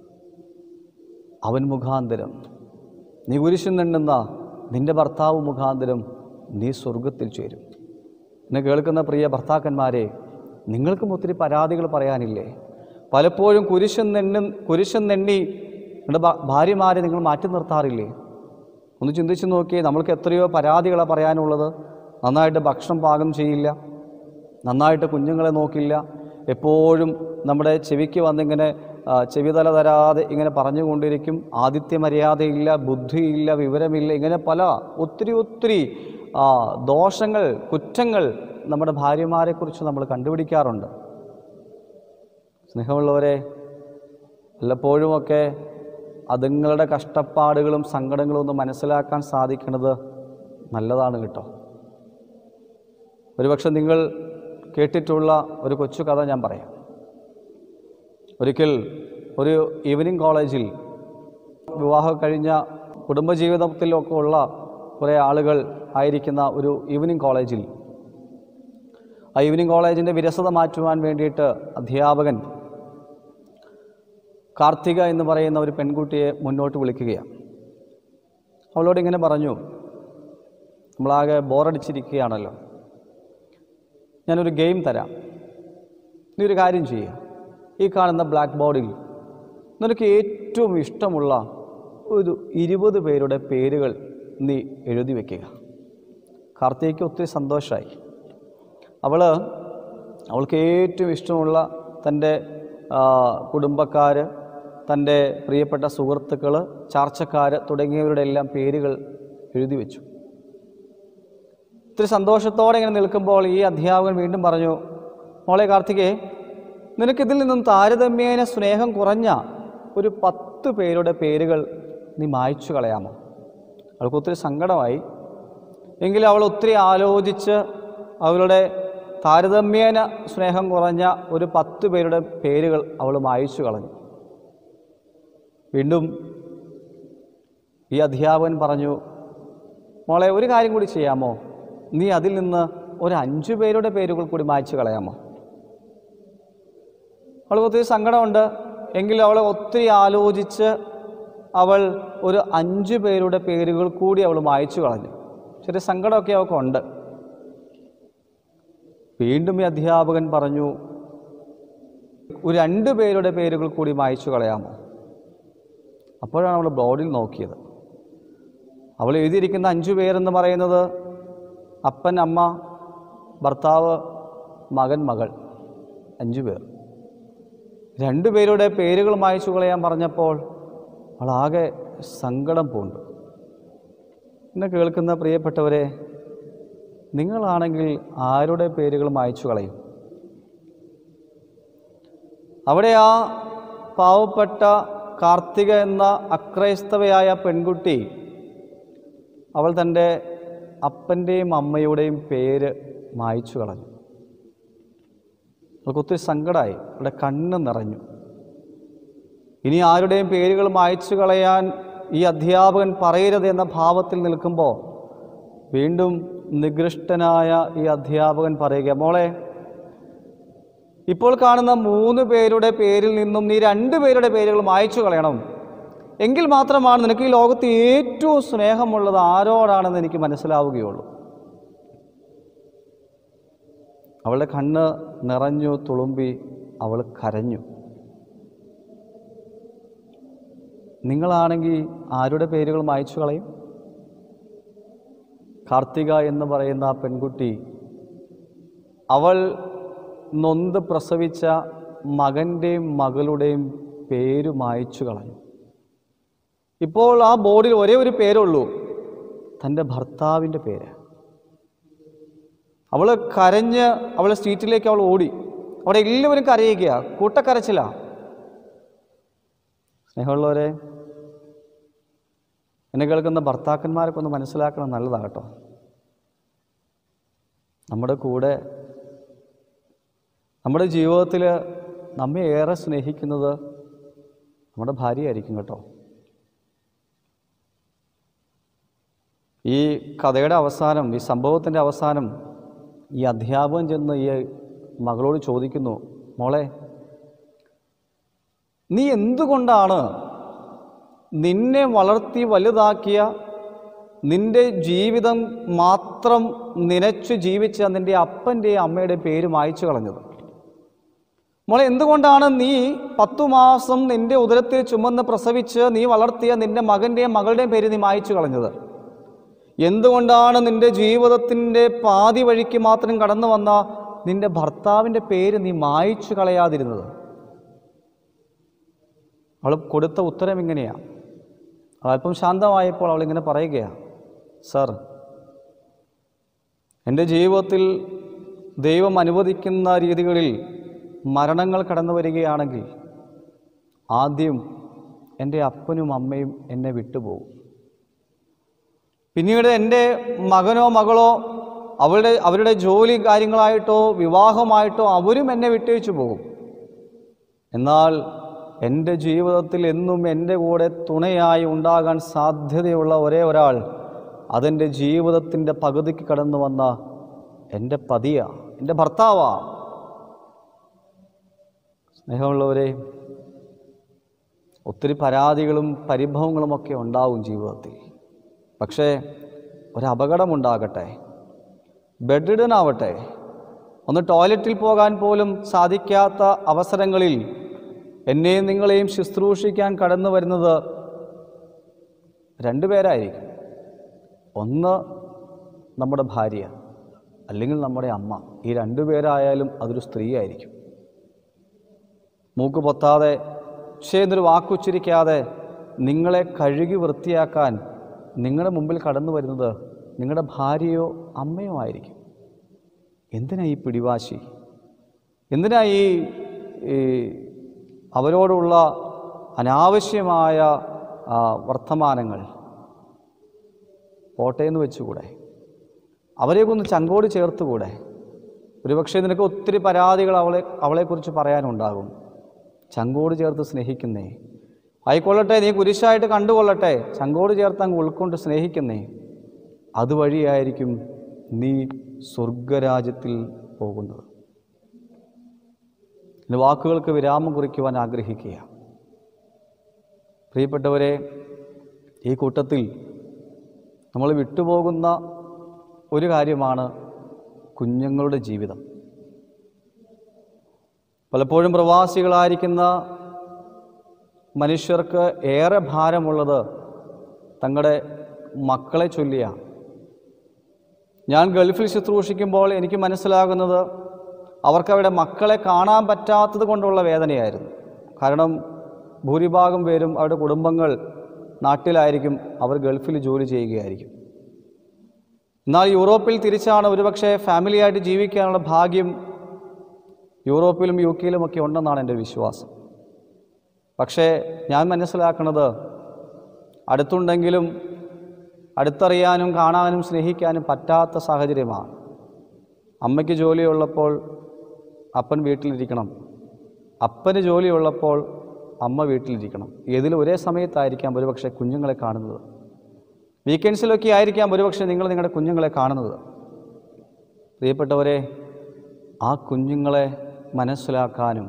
അവൻ മുഖാന്തരം നീ കുരിശിൽ നിന്നുന്ന നിന്റെ ഭർത്താവ് മുഖാന്തരം നീ സ്വർഗത്തിൽ ചേരും എന്നെ കേൾക്കുന്ന പ്രിയ ഭർത്താക്കന്മാരെ നിങ്ങൾക്കും ഒത്തിരി പരാതികൾ പറയാനില്ലേ പലപ്പോഴും കുരിശൻ നെണ്ണി കുരിശൻ നെണ്ണി നിങ്ങളുടെ ഭ- ഭാര്യമാരെ നിങ്ങൾ മാറ്റി നിർത്താറില്ലേ ഒന്ന് ചിന്തിച്ച് നോക്കിയേ നമ്മൾക്ക് എത്രയോ പരാതികളാണ് പറയാനുള്ളത് നന്നായിട്ട് ഭക്ഷണം പാകം ചെയ്യില്ല നന്നായിട്ട് കുഞ്ഞുങ്ങളെ നോക്കില്ല എപ്പോഴും നമ്മുടെ ചെവിക്ക് വന്നിങ്ങനെ ആ, ചെവിതല തരാതെ ഇങ്ങനെ പറഞ്ഞുകൊണ്ടിരിക്കും ആദിത്യ മര്യാദയില്ല ബുദ്ധിയില്ല വിവരമില്ല ഇങ്ങനെ പല ഒത്തിരി ഒത്തിരി ആ, ദോഷങ്ങൾ കുറ്റങ്ങൾ നമ്മുടെ ഭാര്യമാരെക്കുറിച്ച് നമ്മൾ കണ്ടുപിടിക്കാറുണ്ട് സ്നേഹമുള്ളവരെ വല്ലപ്പോഴുമൊക്കെ അതുങ്ങളുടെ കഷ്ടപ്പാടുകളും സങ്കടങ്ങളും ഒന്ന് മനസ്സിലാക്കാൻ സാധിക്കുന്നത് നല്ലതാണ് കേട്ടോ ഒരുപക്ഷെ നിങ്ങൾ കേട്ടിട്ടുള്ള ഒരു കൊച്ചു കഥ ഞാൻ പറയാം ഒരിക്കൽ ഒരു ഈവനിങ് കോളേജിൽ വിവാഹം കഴിഞ്ഞ കുടുംബജീവിതത്തിലൊക്കെ ഉള്ള കുറേ ആളുകൾ ആയിരിക്കുന്ന ഒരു ഈവനിങ് കോളേജിൽ ആ ഈവനിങ് കോളേജിൻ്റെ വിരസത മാറ്റുവാൻ വേണ്ടിയിട്ട് അധ്യാപകൻ കാർത്തിക എന്ന് പറയുന്ന ഒരു പെൺകുട്ടിയെ മുന്നോട്ട് വിളിക്കുകയാണ് അവളോട് ഇങ്ങനെ പറഞ്ഞു നമ്മളാകെ ബോറടിച്ചിരിക്കുകയാണല്ലോ ഞാനൊരു ഗെയിം തരാം നീ ഒരു കാര്യം ചെയ്യുക ഈ കാണുന്ന ബ്ലാക്ക് ബോർഡിൽ നിനക്ക് ഏറ്റവും ഇഷ്ടമുള്ള ഒരു ഇരുപത് പേരുടെ പേരുകൾ നീ എഴുതി വയ്ക്കുക കാർത്തികയ്ക്ക് ഒത്തിരി സന്തോഷമായി അവൾ അവൾക്ക് ഏറ്റവും ഇഷ്ടമുള്ള തൻ്റെ കുടുംബക്കാർ തൻ്റെ പ്രിയപ്പെട്ട സുഹൃത്തുക്കൾ ചാർച്ചക്കാർ തുടങ്ങിയവരുടെ എല്ലാം പേരുകൾ എഴുതി വെച്ചു ഇത്തിരി സന്തോഷത്തോടെ ഇങ്ങനെ നിൽക്കുമ്പോൾ ഈ അധ്യാപകൻ വീണ്ടും പറഞ്ഞു മോളെ കാർത്തികേ നിനക്കിതിൽ നിന്നും താരതമ്യേന സ്നേഹം കുറഞ്ഞ ഒരു പത്ത് പേരുടെ പേരുകൾ നീ മായ്ച്ചു കളയാമോ അവൾക്ക് ഒത്തിരി സങ്കടമായി എങ്കിലും അവൾ ഒത്തിരി ആലോചിച്ച് അവളുടെ താരതമ്യേന സ്നേഹം കുറഞ്ഞ ഒരു പത്ത് പേരുടെ പേരുകൾ അവൾ മായ്ച്ചു കളഞ്ഞു വീണ്ടും ഈ അധ്യാപകൻ പറഞ്ഞു മോളെ ഒരു കാര്യം കൂടി ചെയ്യാമോ നീ അതിൽ നിന്ന് ഒരു അഞ്ചു പേരുടെ പേരുകൾ കൂടി മായ്ച്ചു കളയാമോ അവൾക്ക് ഒത്തിരി സങ്കടമുണ്ട് എങ്കിലും അവളെ ഒത്തിരി ആലോചിച്ച് അവൾ ഒരു അഞ്ച് പേരുടെ പേരുകൾ കൂടി അവൾ മായ്ച്ചു കളഞ്ഞു ചെറിയ സങ്കടമൊക്കെ അവൾക്കുണ്ട് വീണ്ടും ഈ അധ്യാപകൻ പറഞ്ഞു ഒരു രണ്ട് പേരുടെ പേരുകൾ കൂടി മായ്ച്ചു കളയാമോ അപ്പോഴാണ് അവൾ ബോർഡിൽ നോക്കിയത് അവൾ എഴുതിയിരിക്കുന്ന അഞ്ചു പേരെന്ന് പറയുന്നത് അപ്പൻ അമ്മ ഭർത്താവ് മകൻ മകൾ അഞ്ചു പേർ രണ്ടു പേരുടെ പേരുകൾ മായ്ച്ചു കളയാൻ പറഞ്ഞപ്പോൾ അവളാകെ സങ്കടം പൂണ്ടു എന്നെ കേൾക്കുന്ന പ്രിയപ്പെട്ടവരെ നിങ്ങളാണെങ്കിൽ ആരുടെ പേരുകൾ മായ്ച്ചു കളയും അവിടെ ആ പാവപ്പെട്ട കാർത്തിക എന്ന അക്രൈസ്തവയായ പെൺകുട്ടി അവൾ തൻ്റെ അപ്പൻ്റെയും അമ്മയുടെയും പേര് മായ്ച്ചു കളഞ്ഞു അവൾക്ക് ഒത്തിരി സങ്കടമായി അവളുടെ കണ്ണ് നിറഞ്ഞു ഇനി ആരുടെയും പേരുകൾ മായ്ച്ചു കളയാൻ ഈ അധ്യാപകൻ പറയരുത് എന്ന ഭാവത്തിൽ നിൽക്കുമ്പോൾ വീണ്ടും നികൃഷ്ടനായ ഈ അധ്യാപകൻ പറയുക മോളെ ഇപ്പോൾ കാണുന്ന മൂന്ന് പേരുടെ പേരിൽ നിന്നും നീ രണ്ട് പേരുടെ പേരുകൾ മായ്ച്ചു കളയണം എങ്കിൽ മാത്രമാണ് നിനക്ക് ഈ ലോകത്ത് ഏറ്റവും സ്നേഹമുള്ളത് ആരോടാണെന്ന് എനിക്ക് മനസ്സിലാവുകയുള്ളൂ അവളുടെ കണ്ണ് നിറഞ്ഞു തുളുമ്പി അവൾ കരഞ്ഞു നിങ്ങളാണെങ്കിൽ ആരുടെ പേരുകൾ മായ്ച്ചു കളയും കാർത്തിക എന്ന് പറയുന്ന ആ പെൺകുട്ടി അവൾ നൊന്ത് പ്രസവിച്ച മകൻ്റെയും മകളുടെയും പേര് മായ്ച്ചു കളഞ്ഞു ഇപ്പോൾ ആ ബോർഡിൽ ഒരേ ഒരു പേരുള്ളൂ തൻ്റെ ഭർത്താവിൻ്റെ പേര് അവൾ കരഞ്ഞ് അവൾ സ്ട്രീറ്റിലേക്ക് അവൾ ഓടി അവിടെ എല്ലാവരും കരയുക കൂട്ടക്കരച്ചില്ല സ്നേഹമുള്ളവരെ എന്നെ കേൾക്കുന്ന ഭർത്താക്കന്മാരൊക്കെ ഒന്ന് മനസ്സിലാക്കണം നല്ലതാകട്ടോ നമ്മുടെ കൂടെ നമ്മുടെ ജീവിതത്തിൽ നമ്മെ ഏറെ സ്നേഹിക്കുന്നത് നമ്മുടെ ഭാര്യയായിരിക്കും കേട്ടോ ഈ കഥയുടെ അവസാനം ഈ സംഭവത്തിൻ്റെ അവസാനം ഈ അധ്യാപകൻ ചെന്ന് ഈ മകളോട് ചോദിക്കുന്നു മോളെ നീ എന്തുകൊണ്ടാണ് നിന്നെ വളർത്തി വലുതാക്കിയ നിന്റെ ജീവിതം മാത്രം നനച്ചു ജീവിച്ച നിന്റെ അപ്പൻ്റെയും അമ്മയുടെ പേര് മായ്ച്ചു കളഞ്ഞത് മോളെ എന്തുകൊണ്ടാണ് നീ പത്തു മാസം നിന്റെ ഉദരത്തിൽ ചുമന്ന് പ്രസവിച്ച് നീ വളർത്തിയ നിന്റെ മകൻ്റെയും മകളുടെയും പേര് നീ മായ്ച്ചു കളഞ്ഞത് എന്തുകൊണ്ടാണ് നിന്റെ ജീവിതത്തിൻ്റെ പാതി വഴിക്ക് മാത്രം കടന്നു വന്ന നിന്റെ ഭർത്താവിൻ്റെ പേര് നീ മായ്ച്ചു കളയാതിരുന്നത് അവൾ കൊടുത്ത ഉത്തരം ഇങ്ങനെയാണ് അല്പം ശാന്തമായപ്പോൾ അവൾ ഇങ്ങനെ പറയുകയാണ് സർ എൻ്റെ ജീവിതത്തിൽ ദൈവം അനുവദിക്കുന്ന രീതികളിൽ മരണങ്ങൾ കടന്നു വരികയാണെങ്കിൽ ആദ്യം എൻ്റെ അപ്പനും അമ്മയും എന്നെ വിട്ടുപോകും പിന്നീട് എൻ്റെ മകനോ മകളോ അവരുടെ അവരുടെ ജോലി കാര്യങ്ങളായിട്ടോ വിവാഹമായിട്ടോ അവരും എന്നെ വിട്ടേച്ചു പോകും എന്നാൽ എൻ്റെ ജീവിതത്തിൽ എന്നും എൻ്റെ കൂടെ തുണയായി ഉണ്ടാകാൻ സാധ്യതയുള്ള ഒരേ ഒരാൾ അതെൻ്റെ ജീവിതത്തിൻ്റെ പകുതിക്ക് കടന്നു വന്ന എൻ്റെ പതിയാ എൻ്റെ ഭർത്താവാ സ്നേഹമുള്ളവരെ ഒത്തിരി പരാതികളും പരിഭവങ്ങളുമൊക്കെ ഉണ്ടാവും ജീവിതത്തിൽ പക്ഷേ ഒരപകടമുണ്ടാകട്ടെ ബെഡിഡനാവട്ടെ ഒന്ന് ടോയ്ലറ്റിൽ പോകാൻ പോലും സാധിക്കാത്ത അവസരങ്ങളിൽ എന്നെയും നിങ്ങളെയും ശുശ്രൂഷിക്കാൻ കടന്നു വരുന്നത് രണ്ടുപേരായിരിക്കും ഒന്ന് നമ്മുടെ ഭാര്യ അല്ലെങ്കിൽ നമ്മുടെ അമ്മ ഈ രണ്ടുപേരായാലും അതൊരു സ്ത്രീ ആയിരിക്കും മൂക്ക് പൊത്താതെ പക്ഷേ എന്നൊരു വാക്കുച്ചരിക്കാതെ നിങ്ങളെ കഴുകി വൃത്തിയാക്കാൻ നിങ്ങളുടെ മുമ്പിൽ കടന്നു വരുന്നത് നിങ്ങളുടെ ഭാര്യയോ അമ്മയോ ആയിരിക്കും എന്തിനാ ഈ പിടിവാശി എന്തിനാ ഈ ഈ അവരോടുള്ള അനാവശ്യമായ ആ, വർത്തമാനങ്ങൾ പോട്ടേന്ന് വെച്ചുകൂടെ അവരെയൊക്കെ ഒന്ന് ചങ്കോട് ചേർത്തുകൂടെ ഒരുപക്ഷെ നിനക്ക് ഒത്തിരി പരാതികൾ അവളെ അവളെക്കുറിച്ച് പറയാനുണ്ടാകും ചങ്കോട് ചേർത്ത് സ്നേഹിക്കുന്നേ ആയിക്കൊള്ളട്ടെ നീ കുരിശായിട്ട് കണ്ടുകൊള്ളട്ടെ ചങ്കോട് ചേർത്ത് അങ്ങ് ഉൾക്കൊണ്ട് സ്നേഹിക്കുന്നേ അതുവഴിയായിരിക്കും നീ സ്വർഗരാജ്യത്തിൽ പോകുന്നത് എൻ്റെ വാക്കുകൾക്ക് വിരാമം കുറിക്കുവാൻ ആഗ്രഹിക്കുക പ്രിയപ്പെട്ടവരെ ഈ കൂട്ടത്തിൽ നമ്മൾ വിട്ടുപോകുന്ന ഒരു കാര്യമാണ് കുഞ്ഞുങ്ങളുടെ ജീവിതം പലപ്പോഴും പ്രവാസികളായിരിക്കുന്ന മനുഷ്യർക്ക് ഏറെ ഭാരമുള്ളത് തങ്ങളുടെ മക്കളെ ചൊല്ലിയാണ് ഞാൻ ഗൾഫിൽ ശുശ്രൂഷിക്കുമ്പോൾ എനിക്ക് മനസ്സിലാകുന്നത് അവർക്ക് അവരുടെ മക്കളെ കാണാൻ പറ്റാത്തത് കൊണ്ടുള്ള വേദനയായിരുന്നു കാരണം ഭൂരിഭാഗം പേരും അവരുടെ കുടുംബങ്ങൾ നാട്ടിലായിരിക്കും അവർ ഗൾഫിൽ ജോലി ചെയ്യുകയായിരിക്കും എന്നാൽ യൂറോപ്പിൽ തിരിച്ചാണ് ഒരുപക്ഷെ ഫാമിലിയായിട്ട് ജീവിക്കാനുള്ള ഭാഗ്യം യൂറോപ്പിലും യു കെയിലുമൊക്കെ ഉണ്ടെന്നാണ് എൻ്റെ വിശ്വാസം പക്ഷേ ഞാൻ മനസ്സിലാക്കുന്നത് അടുത്തുണ്ടെങ്കിലും അടുത്തറിയാനും കാണാനും സ്നേഹിക്കാനും പറ്റാത്ത സാഹചര്യമാണ് അമ്മയ്ക്ക് ജോലിയുള്ളപ്പോൾ അപ്പൻ വീട്ടിലിരിക്കണം അപ്പന് ജോലിയുള്ളപ്പോൾ അമ്മ വീട്ടിലിരിക്കണം ഏതിലും ഒരേ സമയത്തായിരിക്കാം ഒരുപക്ഷെ കുഞ്ഞുങ്ങളെ കാണുന്നത് വീക്കെൻഡ്സിലൊക്കെ ആയിരിക്കാം ഒരുപക്ഷെ നിങ്ങൾ നിങ്ങളുടെ കുഞ്ഞുങ്ങളെ കാണുന്നത് പ്രിയപ്പെട്ടവരെ ആ കുഞ്ഞുങ്ങളെ മനസ്സിലാക്കാനും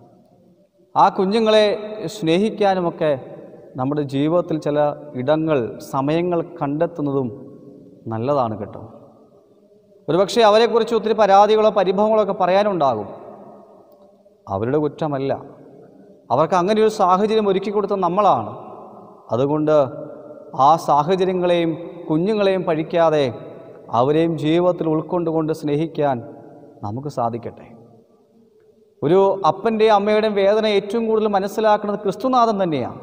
ആ കുഞ്ഞുങ്ങളെ സ്നേഹിക്കാനുമൊക്കെ നമ്മുടെ ജീവിതത്തിൽ ചില ഇടങ്ങൾ സമയങ്ങൾ കണ്ടെത്തുന്നതും നല്ലതാണ് കേട്ടോ ഒരുപക്ഷെ അവരെക്കുറിച്ച് ഒത്തിരി പരാതികളോ പരിഭവങ്ങളോ ഒക്കെ പറയാനുണ്ടാകും അവരുടെ കുറ്റമല്ല അവർക്ക് അങ്ങനെ ഒരു സാഹചര്യം ഒരുക്കി കൊടുത്ത നമ്മളാണ് അതുകൊണ്ട് ആ സാഹചര്യങ്ങളെയും കുഞ്ഞുങ്ങളെയും പഴിക്കാതെ അവരെയും ജീവിതത്തിൽ ഉൾക്കൊണ്ടുകൊണ്ട് സ്നേഹിക്കാൻ നമുക്ക് സാധിക്കട്ടെ ഒരു അപ്പൻ്റെയും അമ്മയുടെയും വേദന ഏറ്റവും കൂടുതൽ മനസ്സിലാക്കുന്നത് ക്രിസ്തുനാഥൻ തന്നെയാണ്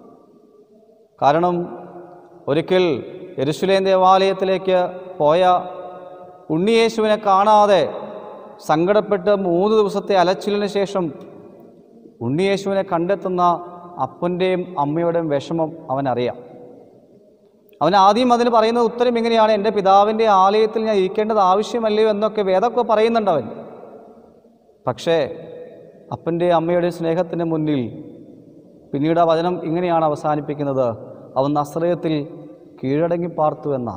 കാരണം ഒരിക്കൽ യെരുശലേം ദേവാലയത്തിലേക്ക് പോയ ഉണ്ണിയേശുവിനെ കാണാതെ സങ്കടപ്പെട്ട് മൂന്ന് ദിവസത്തെ അലച്ചിലിന് ശേഷം ഉണ്ണിയേശുവിനെ കണ്ടെത്തുന്ന അപ്പൻ്റെയും അമ്മയുടെയും വിഷമം അവനറിയാം അവൻ ആദ്യം അതിന് പറയുന്ന ഉത്തരം ഇങ്ങനെയാണ് എൻ്റെ പിതാവിൻ്റെ ആലയത്തിൽ ഞാൻ ഇരിക്കേണ്ടത് ആവശ്യമല്ലയോ എന്നൊക്കെ വേദമൊക്കെ പറയുന്നുണ്ട് അവൻ പക്ഷേ അപ്പൻ്റെ അമ്മയുടെ സ്നേഹത്തിന് മുന്നിൽ പിന്നീട് ആ വചനം ഇങ്ങനെയാണ് അവസാനിപ്പിക്കുന്നത് അവൻ നസ്രയത്തിൽ കീഴടങ്ങി പാർത്തു എന്ന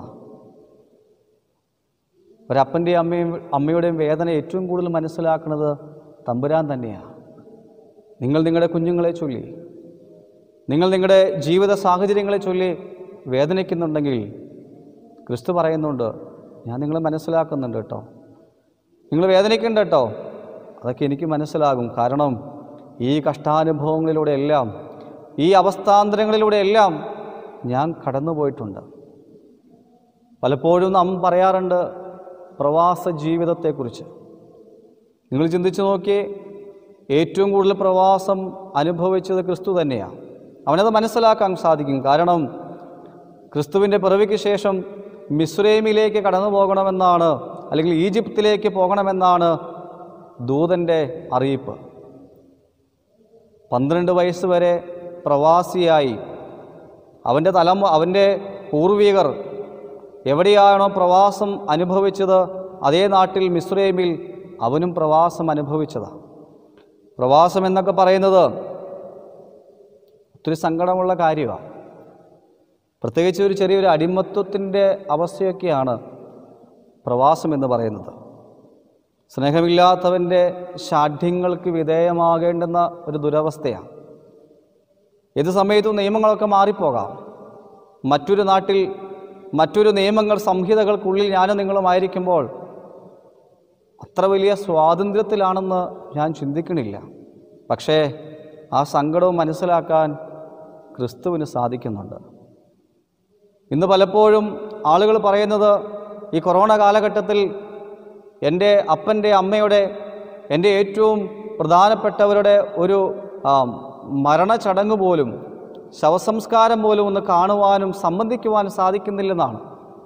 ഒരപ്പൻ്റെയും അമ്മയും അമ്മയുടെയും വേദന ഏറ്റവും കൂടുതൽ മനസ്സിലാക്കുന്നത് തമ്പുരാൻ തന്നെയാണ് നിങ്ങൾ നിങ്ങളുടെ കുഞ്ഞുങ്ങളെ ചൊല്ലി നിങ്ങൾ നിങ്ങളുടെ ജീവിത സാഹചര്യങ്ങളെ ചൊല്ലി വേദനിക്കുന്നുണ്ടെങ്കിൽ ക്രിസ്തു പറയുന്നുണ്ട് ഞാൻ നിങ്ങളെ മനസ്സിലാക്കുന്നുണ്ട് കേട്ടോ നിങ്ങൾ വേദനിക്കണ്ട കേട്ടോ അതൊക്കെ എനിക്ക് മനസ്സിലാകും കാരണം ഈ കഷ്ടാനുഭവങ്ങളിലൂടെ എല്ലാം ഈ അവസ്ഥാന്തരങ്ങളിലൂടെ എല്ലാം ഞാൻ കടന്നുപോയിട്ടുണ്ട് പലപ്പോഴും നാം പറയാറുണ്ട് പ്രവാസ ജീവിതത്തെക്കുറിച്ച് നിങ്ങൾ ചിന്തിച്ചു നോക്കിയേ ഏറ്റവും കൂടുതൽ പ്രവാസം അനുഭവിച്ചത് ക്രിസ്തു തന്നെയാണ് അവനത് മനസ്സിലാക്കാൻ സാധിക്കും കാരണം ക്രിസ്തുവിൻ്റെ പിറവിക്ക് ശേഷം മിസ്രൈമിലേക്ക് കടന്നു പോകണമെന്നാണ് അല്ലെങ്കിൽ ഈജിപ്തിലേക്ക് പോകണമെന്നാണ് ദൂതൻ്റെ അറിയിപ്പ് പന്ത്രണ്ട് വയസ്സ് വരെ പ്രവാസിയായി അവൻ്റെ തലമു അവൻ്റെ പൂർവികർ എവിടെയാണോ പ്രവാസം അനുഭവിച്ചത് അതേ നാട്ടിൽ മിസ്രൈമിൽ അവനും പ്രവാസം അനുഭവിച്ചതാണ് പ്രവാസം എന്നൊക്കെ പറയുന്നത് ഒത്തിരി സങ്കടമുള്ള കാര്യമാണ് പ്രത്യേകിച്ച് ഒരു ചെറിയൊരു അടിമത്വത്തിൻ്റെ അവസ്ഥയൊക്കെയാണ് പ്രവാസം എന്ന് പറയുന്നത് സ്നേഹമില്ലാത്തവൻ്റെ ഷാഠ്യങ്ങൾക്ക് വിധേയമാകേണ്ടുന്ന ഒരു ദുരവസ്ഥയാണ് ഏത് സമയത്തും നിയമങ്ങളൊക്കെ മാറിപ്പോകാം മറ്റൊരു നാട്ടിൽ മറ്റൊരു നിയമങ്ങൾ സംഹിതകൾക്കുള്ളിൽ ഞാനും നിങ്ങളുമായിരിക്കുമ്പോൾ അത്ര വലിയ സ്വാതന്ത്ര്യത്തിലാണെന്ന് ഞാൻ ചിന്തിക്കണില്ല പക്ഷേ ആ സങ്കടവും മനസ്സിലാക്കാൻ ക്രിസ്തുവിന് സാധിക്കുന്നുണ്ട് ഇന്ന് പലപ്പോഴും ആളുകൾ പറയുന്നത് ഈ കൊറോണ കാലഘട്ടത്തിൽ എൻ്റെ അപ്പൻ്റെ അമ്മയുടെ എൻ്റെ ഏറ്റവും പ്രധാനപ്പെട്ടവരുടെ ഒരു ആ, മരണചടങ്ങ് പോലും ശവസംസ്കാരം പോലും ഒന്ന് കാണുവാനും സംബന്ധിക്കുവാനും സാധിക്കുന്നില്ലെന്നാണ്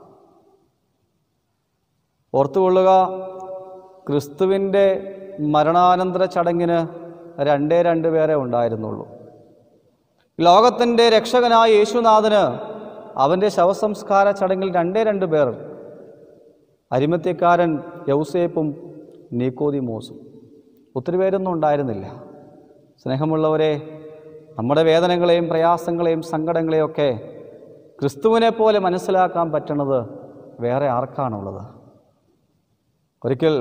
ഓർത്തുകൊള്ളുക ക്രിസ്തുവിൻ്റെ മരണാനന്തര ചടങ്ങിന് രണ്ടേ രണ്ട് പേരെ ഉണ്ടായിരുന്നുള്ളൂ ലോകത്തിൻ്റെ രക്ഷകനായ യേശുനാഥന് അവൻ്റെ ശവസംസ്കാര ചടങ്ങിൽ രണ്ടേ രണ്ട് പേർ അരിമത്യക്കാരൻ യൗസേപ്പും നീക്കോദിമോസും ഒത്തിരി പേരൊന്നും ഉണ്ടായിരുന്നില്ല സ്നേഹമുള്ളവരെ നമ്മുടെ വേദനകളെയും പ്രയാസങ്ങളെയും സങ്കടങ്ങളെയും ഒക്കെ ക്രിസ്തുവിനെ പോലെ മനസ്സിലാക്കാൻ പറ്റണത് വേറെ ആർക്കാണുള്ളത് ഒരിക്കൽ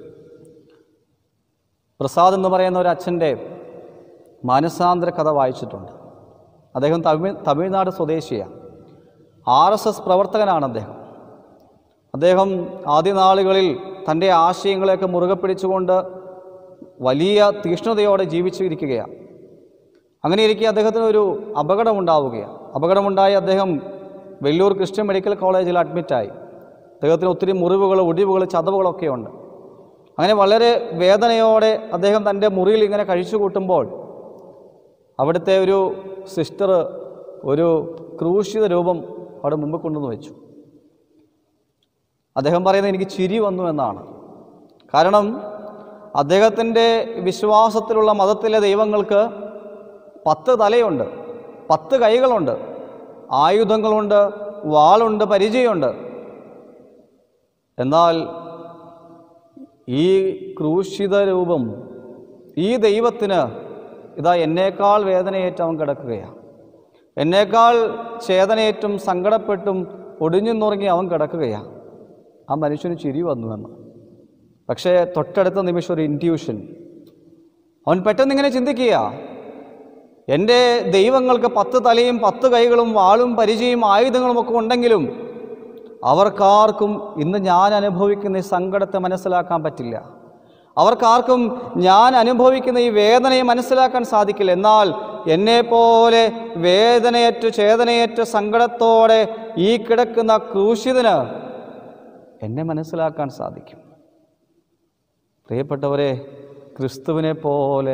പ്രസാദ് എന്ന് പറയുന്ന ഒരു അച്ഛൻ്റെ മാനസാന്തര കഥ വായിച്ചിട്ടുണ്ട് അദ്ദേഹം തമിഴ് തമിഴ്നാട് സ്വദേശിയാണ് ആർ എസ് എസ് പ്രവർത്തകനാണ് അദ്ദേഹം അദ്ദേഹം ആദ്യ നാളുകളിൽ തൻ്റെ ആശയങ്ങളെയൊക്കെ മുറുകെ പിടിച്ചുകൊണ്ട് വലിയ തീക്ഷ്ണതയോടെ ജീവിച്ചിരിക്കുകയാണ് അങ്ങനെ ഇരിക്കെ അദ്ദേഹത്തിന് ഒരു അപകടമുണ്ടാവുകയാണ് അപകടമുണ്ടായി അദ്ദേഹം വെല്ലൂർ ക്രിസ്ത്യൻ മെഡിക്കൽ കോളേജിൽ അഡ്മിറ്റായി അദ്ദേഹത്തിന് ഒത്തിരി മുറിവുകൾ ഒടിവുകൾ ചതവുകളൊക്കെ ഉണ്ട് അങ്ങനെ വളരെ വേദനയോടെ അദ്ദേഹം തൻ്റെ മുറിയിൽ ഇങ്ങനെ കഴിച്ചു കൂട്ടുമ്പോൾ അവിടുത്തെ ഒരു സിസ്റ്റർ ഒരു ക്രൂശിത രൂപം അവിടെ മുമ്പ് കൊണ്ടുവന്ന് വെച്ചു അദ്ദേഹം പറയുന്നത് എനിക്ക് ചിരി വന്നു എന്നാണ് കാരണം അദ്ദേഹത്തിൻ്റെ വിശ്വാസത്തിലുള്ള മതത്തിലെ ദൈവങ്ങൾക്ക് പത്ത് തലയുണ്ട് പത്ത് കൈകളുണ്ട് ആയുധങ്ങളുണ്ട് വാളുണ്ട് പരിചയമുണ്ട് എന്നാൽ ഈ ക്രൂശിത രൂപം ഈ ദൈവത്തിന് ഇതാ എന്നേക്കാൾ വേദനയേറ്റ് അവൻ കിടക്കുകയാണ് എന്നേക്കാൾ ചേതനയേറ്റും സങ്കടപ്പെട്ടും ഒടിഞ്ഞു നുറങ്ങി അവൻ കിടക്കുകയാണ് ആ മനുഷ്യന് ചിരി വന്നുവെന്ന് പക്ഷേ തൊട്ടടുത്ത നിമിഷം ഒരു ഇൻറ്റ്യൂഷൻ അവൻ പെട്ടെന്ന് ഇങ്ങനെ ചിന്തിക്കുക എൻ്റെ ദൈവങ്ങൾക്ക് പത്ത് തലയും പത്ത് കൈകളും വാളും പരിചയം ആയുധങ്ങളും ഒക്കെ ഉണ്ടെങ്കിലും അവർക്കാർക്കും ഇന്ന് ഞാൻ അനുഭവിക്കുന്ന ഈ സങ്കടത്തെ മനസ്സിലാക്കാൻ പറ്റില്ല അവർക്കാർക്കും ഞാൻ അനുഭവിക്കുന്ന ഈ വേദനയെ മനസ്സിലാക്കാൻ സാധിക്കില്ല എന്നാൽ എന്നെപ്പോലെ വേദനയേറ്റ് ചേതനയേറ്റ് സങ്കടത്തോടെ ഈ കിടക്കുന്ന ക്രൂശിതന് എന്നെ മനസ്സിലാക്കാൻ സാധിക്കും പ്രിയപ്പെട്ടവരെ ക്രിസ്തുവിനെ പോലെ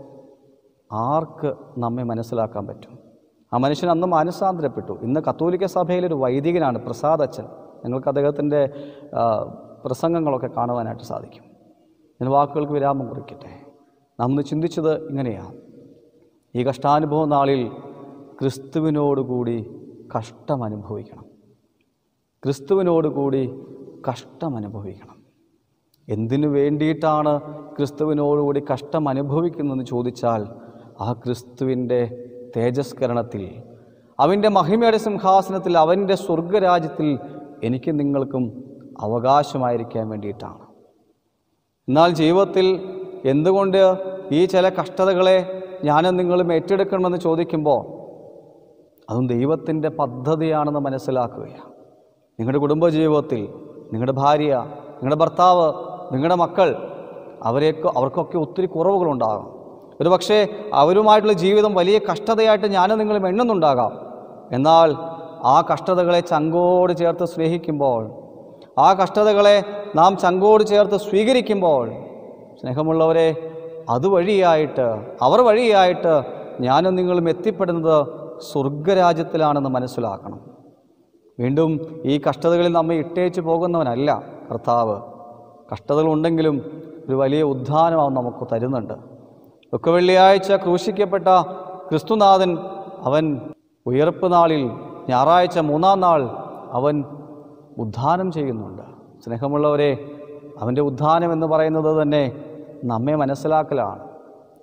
ആർക്ക് നമ്മെ മനസ്സിലാക്കാൻ പറ്റും ആ മനുഷ്യൻ അന്ന് മാനസാന്തരപ്പെട്ടു ഇന്ന് കത്തോലിക്ക സഭയിലൊരു വൈദികനാണ് പ്രസാദ് അച്ഛൻ നിങ്ങൾക്ക് അദ്ദേഹത്തിൻ്റെ ആ, പ്രസംഗങ്ങളൊക്കെ കാണുവാനായിട്ട് സാധിക്കും ഞാൻ വാക്കുകൾക്ക് വിരാമം കുറിക്കട്ടെ നാം ഇന്ന് ചിന്തിച്ചത് ഇങ്ങനെയാണ് ഈ കഷ്ടാനുഭവ നാളിൽ ക്രിസ്തുവിനോടുകൂടി കഷ്ടം അനുഭവിക്കണം ക്രിസ്തുവിനോടുകൂടി കഷ്ടം അനുഭവിക്കണം എന്തിനു വേണ്ടിയിട്ടാണ് ക്രിസ്തുവിനോടുകൂടി കഷ്ടം അനുഭവിക്കുന്നതെന്ന് ചോദിച്ചാൽ ആ ക്രിസ്തുവിൻ്റെ തേജസ്കരണത്തിൽ അവൻ്റെ മഹിമയുടെ സിംഹാസനത്തിൽ അവൻ്റെ സ്വർഗരാജ്യത്തിൽ എനിക്ക് നിങ്ങൾക്കും അവകാശമായിരിക്കാൻ വേണ്ടിയിട്ടാണ് എന്നാൽ ജീവിതത്തിൽ എന്തുകൊണ്ട് ഈ ചില കഷ്ടതകളെ ഞാനും നിങ്ങളും ഏറ്റെടുക്കണമെന്ന് ചോദിക്കുമ്പോൾ അതും ദൈവത്തിൻ്റെ പദ്ധതിയാണെന്ന് മനസ്സിലാക്കുകയാണ് നിങ്ങളുടെ കുടുംബജീവിതത്തിൽ നിങ്ങളുടെ ഭാര്യ നിങ്ങളുടെ ഭർത്താവ് നിങ്ങളുടെ മക്കൾ അവരെയൊക്കെ അവർക്കൊക്കെ ഒത്തിരി കുറവുകളുണ്ടാകാം ഒരു പക്ഷേ അവരുമായിട്ടുള്ള ജീവിതം വലിയ കഷ്ടതയായിട്ട് ഞാനും നിങ്ങളും എണ്ണുന്നുണ്ടാകാം എന്നാൽ ആ കഷ്ടതകളെ ചങ്കോട് ചേർത്ത് സ്നേഹിക്കുമ്പോൾ ആ കഷ്ടതകളെ നാം ചങ്കോട് ചേർത്ത് സ്വീകരിക്കുമ്പോൾ സ്നേഹമുള്ളവരെ അതുവഴിയായിട്ട് അവർ വഴിയായിട്ട് ഞാനും നിങ്ങളും എത്തിപ്പെടുന്നത് സ്വർഗരാജ്യത്തിലാണെന്ന് മനസ്സിലാക്കണം വീണ്ടും ഈ കഷ്ടതകളിൽ നമ്മെ ഇട്ടേച്ച് പോകുന്നവനല്ല കർത്താവ് കഷ്ടതകളുണ്ടെങ്കിലും ഒരു വലിയ ഉദ്ധാനം അവൻ നമുക്ക് തരുന്നുണ്ട് ഒക്കെ വെള്ളിയാഴ്ച ക്രൂശിക്കപ്പെട്ട ക്രിസ്തുനാഥൻ അവൻ ഉയർപ്പ് നാളിൽ ഞായറാഴ്ച മൂന്നാം നാൾ അവൻ ഉദ്ധാനം ചെയ്യുന്നുണ്ട് സ്നേഹമുള്ളവരെ അവൻ്റെ ഉദ്ധാനം എന്ന് പറയുന്നത് തന്നെ നമ്മെ മനസ്സിലാക്കലാണ്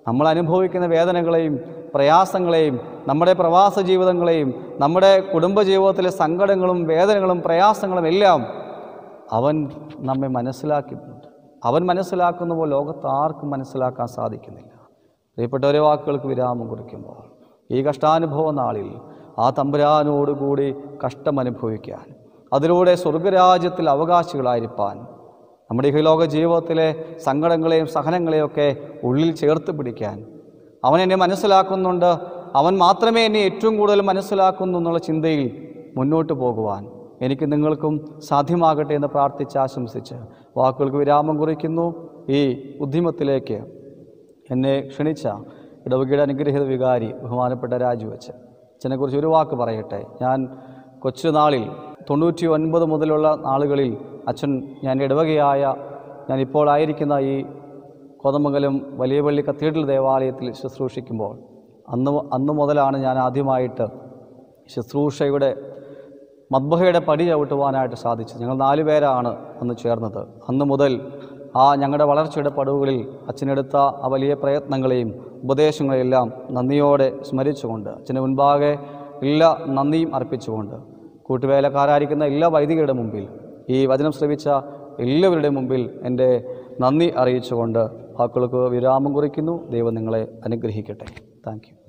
നമ്മൾ അനുഭവിക്കുന്ന വേദനകളെയും പ്രയാസങ്ങളെയും നമ്മുടെ പ്രവാസ ജീവിതങ്ങളെയും നമ്മുടെ കുടുംബജീവിതത്തിലെ സങ്കടങ്ങളും വേദനകളും പ്രയാസങ്ങളും എല്ലാം അവൻ നമ്മെ മനസ്സിലാക്കിയിട്ടുണ്ട് അവൻ മനസ്സിലാക്കുന്ന പോലെ ലോകത്ത് ആർക്കും മനസ്സിലാക്കാൻ സാധിക്കുന്നില്ല പ്രിയപ്പെട്ടവരെ വാക്കുകൾക്ക് വിരാമം കുറിക്കുമ്പോൾ ഈ കഷ്ടാനുഭവ നാളിൽ ആ തമ്പുരാനോടുകൂടി കഷ്ടം അനുഭവിക്കാൻ അതിലൂടെ സ്വർഗരാജ്യത്തിൽ അവകാശികളായിരിക്കാൻ നമ്മുടെ ഈ ലോക ജീവിതത്തിലെ സങ്കടങ്ങളെയും സഹനങ്ങളെയും ഒക്കെ ഉള്ളിൽ ചേർത്ത് പിടിക്കാൻ അവൻ എന്നെ മനസ്സിലാക്കുന്നുണ്ട് അവൻ മാത്രമേ എന്നെ ഏറ്റവും കൂടുതൽ മനസ്സിലാക്കുന്നു എന്നുള്ള ചിന്തയിൽ മുന്നോട്ട് പോകുവാൻ എനിക്ക് നിങ്ങൾക്കും സാധ്യമാകട്ടെ എന്ന് പ്രാർത്ഥിച്ച് ആശംസിച്ച് വാക്കുകൾക്ക് വിരാമം കുറിക്കുന്നു ഈ ഉദ്യമത്തിലേക്ക് എന്നെ ക്ഷണിച്ച ഇടവകയുടെ അനുഗ്രഹീത വികാരി ബഹുമാനപ്പെട്ട രാജിവെച്ച് അച്ഛനെക്കുറിച്ച് ഒരു വാക്ക് പറയട്ടെ ഞാൻ കൊച്ചുനാളിൽ തൊണ്ണൂറ്റി ഒൻപത് മുതലുള്ള നാളുകളിൽ അച്ഛൻ ഞാൻ ഇടവകയായ ഞാൻ ഇപ്പോൾ ആയിരിക്കുന്ന ഈ കോതമംഗലം വലിയ പള്ളി കത്തീഡ്രൽ ദേവാലയത്തിൽ ശുശ്രൂഷിക്കുമ്പോൾ അന്ന് അന്ന് മുതലാണ് ഞാൻ ആദ്യമായിട്ട് ശുശ്രൂഷയുടെ മദ്ബഹയുടെ പടി ചവിട്ടുവാനായിട്ട് സാധിച്ചത് ഞങ്ങൾ നാല് പേരാണ് അന്ന് ചേർന്നത് അന്ന് മുതൽ ആ ഞങ്ങളുടെ വളർച്ചയുടെ പടവുകളിൽ അച്ഛനെടുത്ത ആ വലിയ പ്രയത്നങ്ങളെയും ഉപദേശങ്ങളെല്ലാം നന്ദിയോടെ സ്മരിച്ചുകൊണ്ട് അച്ഛന് മുൻപാകെ എല്ലാ നന്ദിയും അർപ്പിച്ചുകൊണ്ട് കൂട്ടുവേലക്കാരായിരിക്കുന്ന എല്ലാ വൈദികരുടെ മുമ്പിൽ ഈ വചനം ശ്രവിച്ച എല്ലാവരുടെയും മുമ്പിൽ എൻ്റെ നന്ദി അറിയിച്ചുകൊണ്ട് വാക്കുകൾക്ക് വിരാമം കുറിക്കുന്നു ദൈവം നിങ്ങളെ അനുഗ്രഹിക്കട്ടെ താങ്ക് യു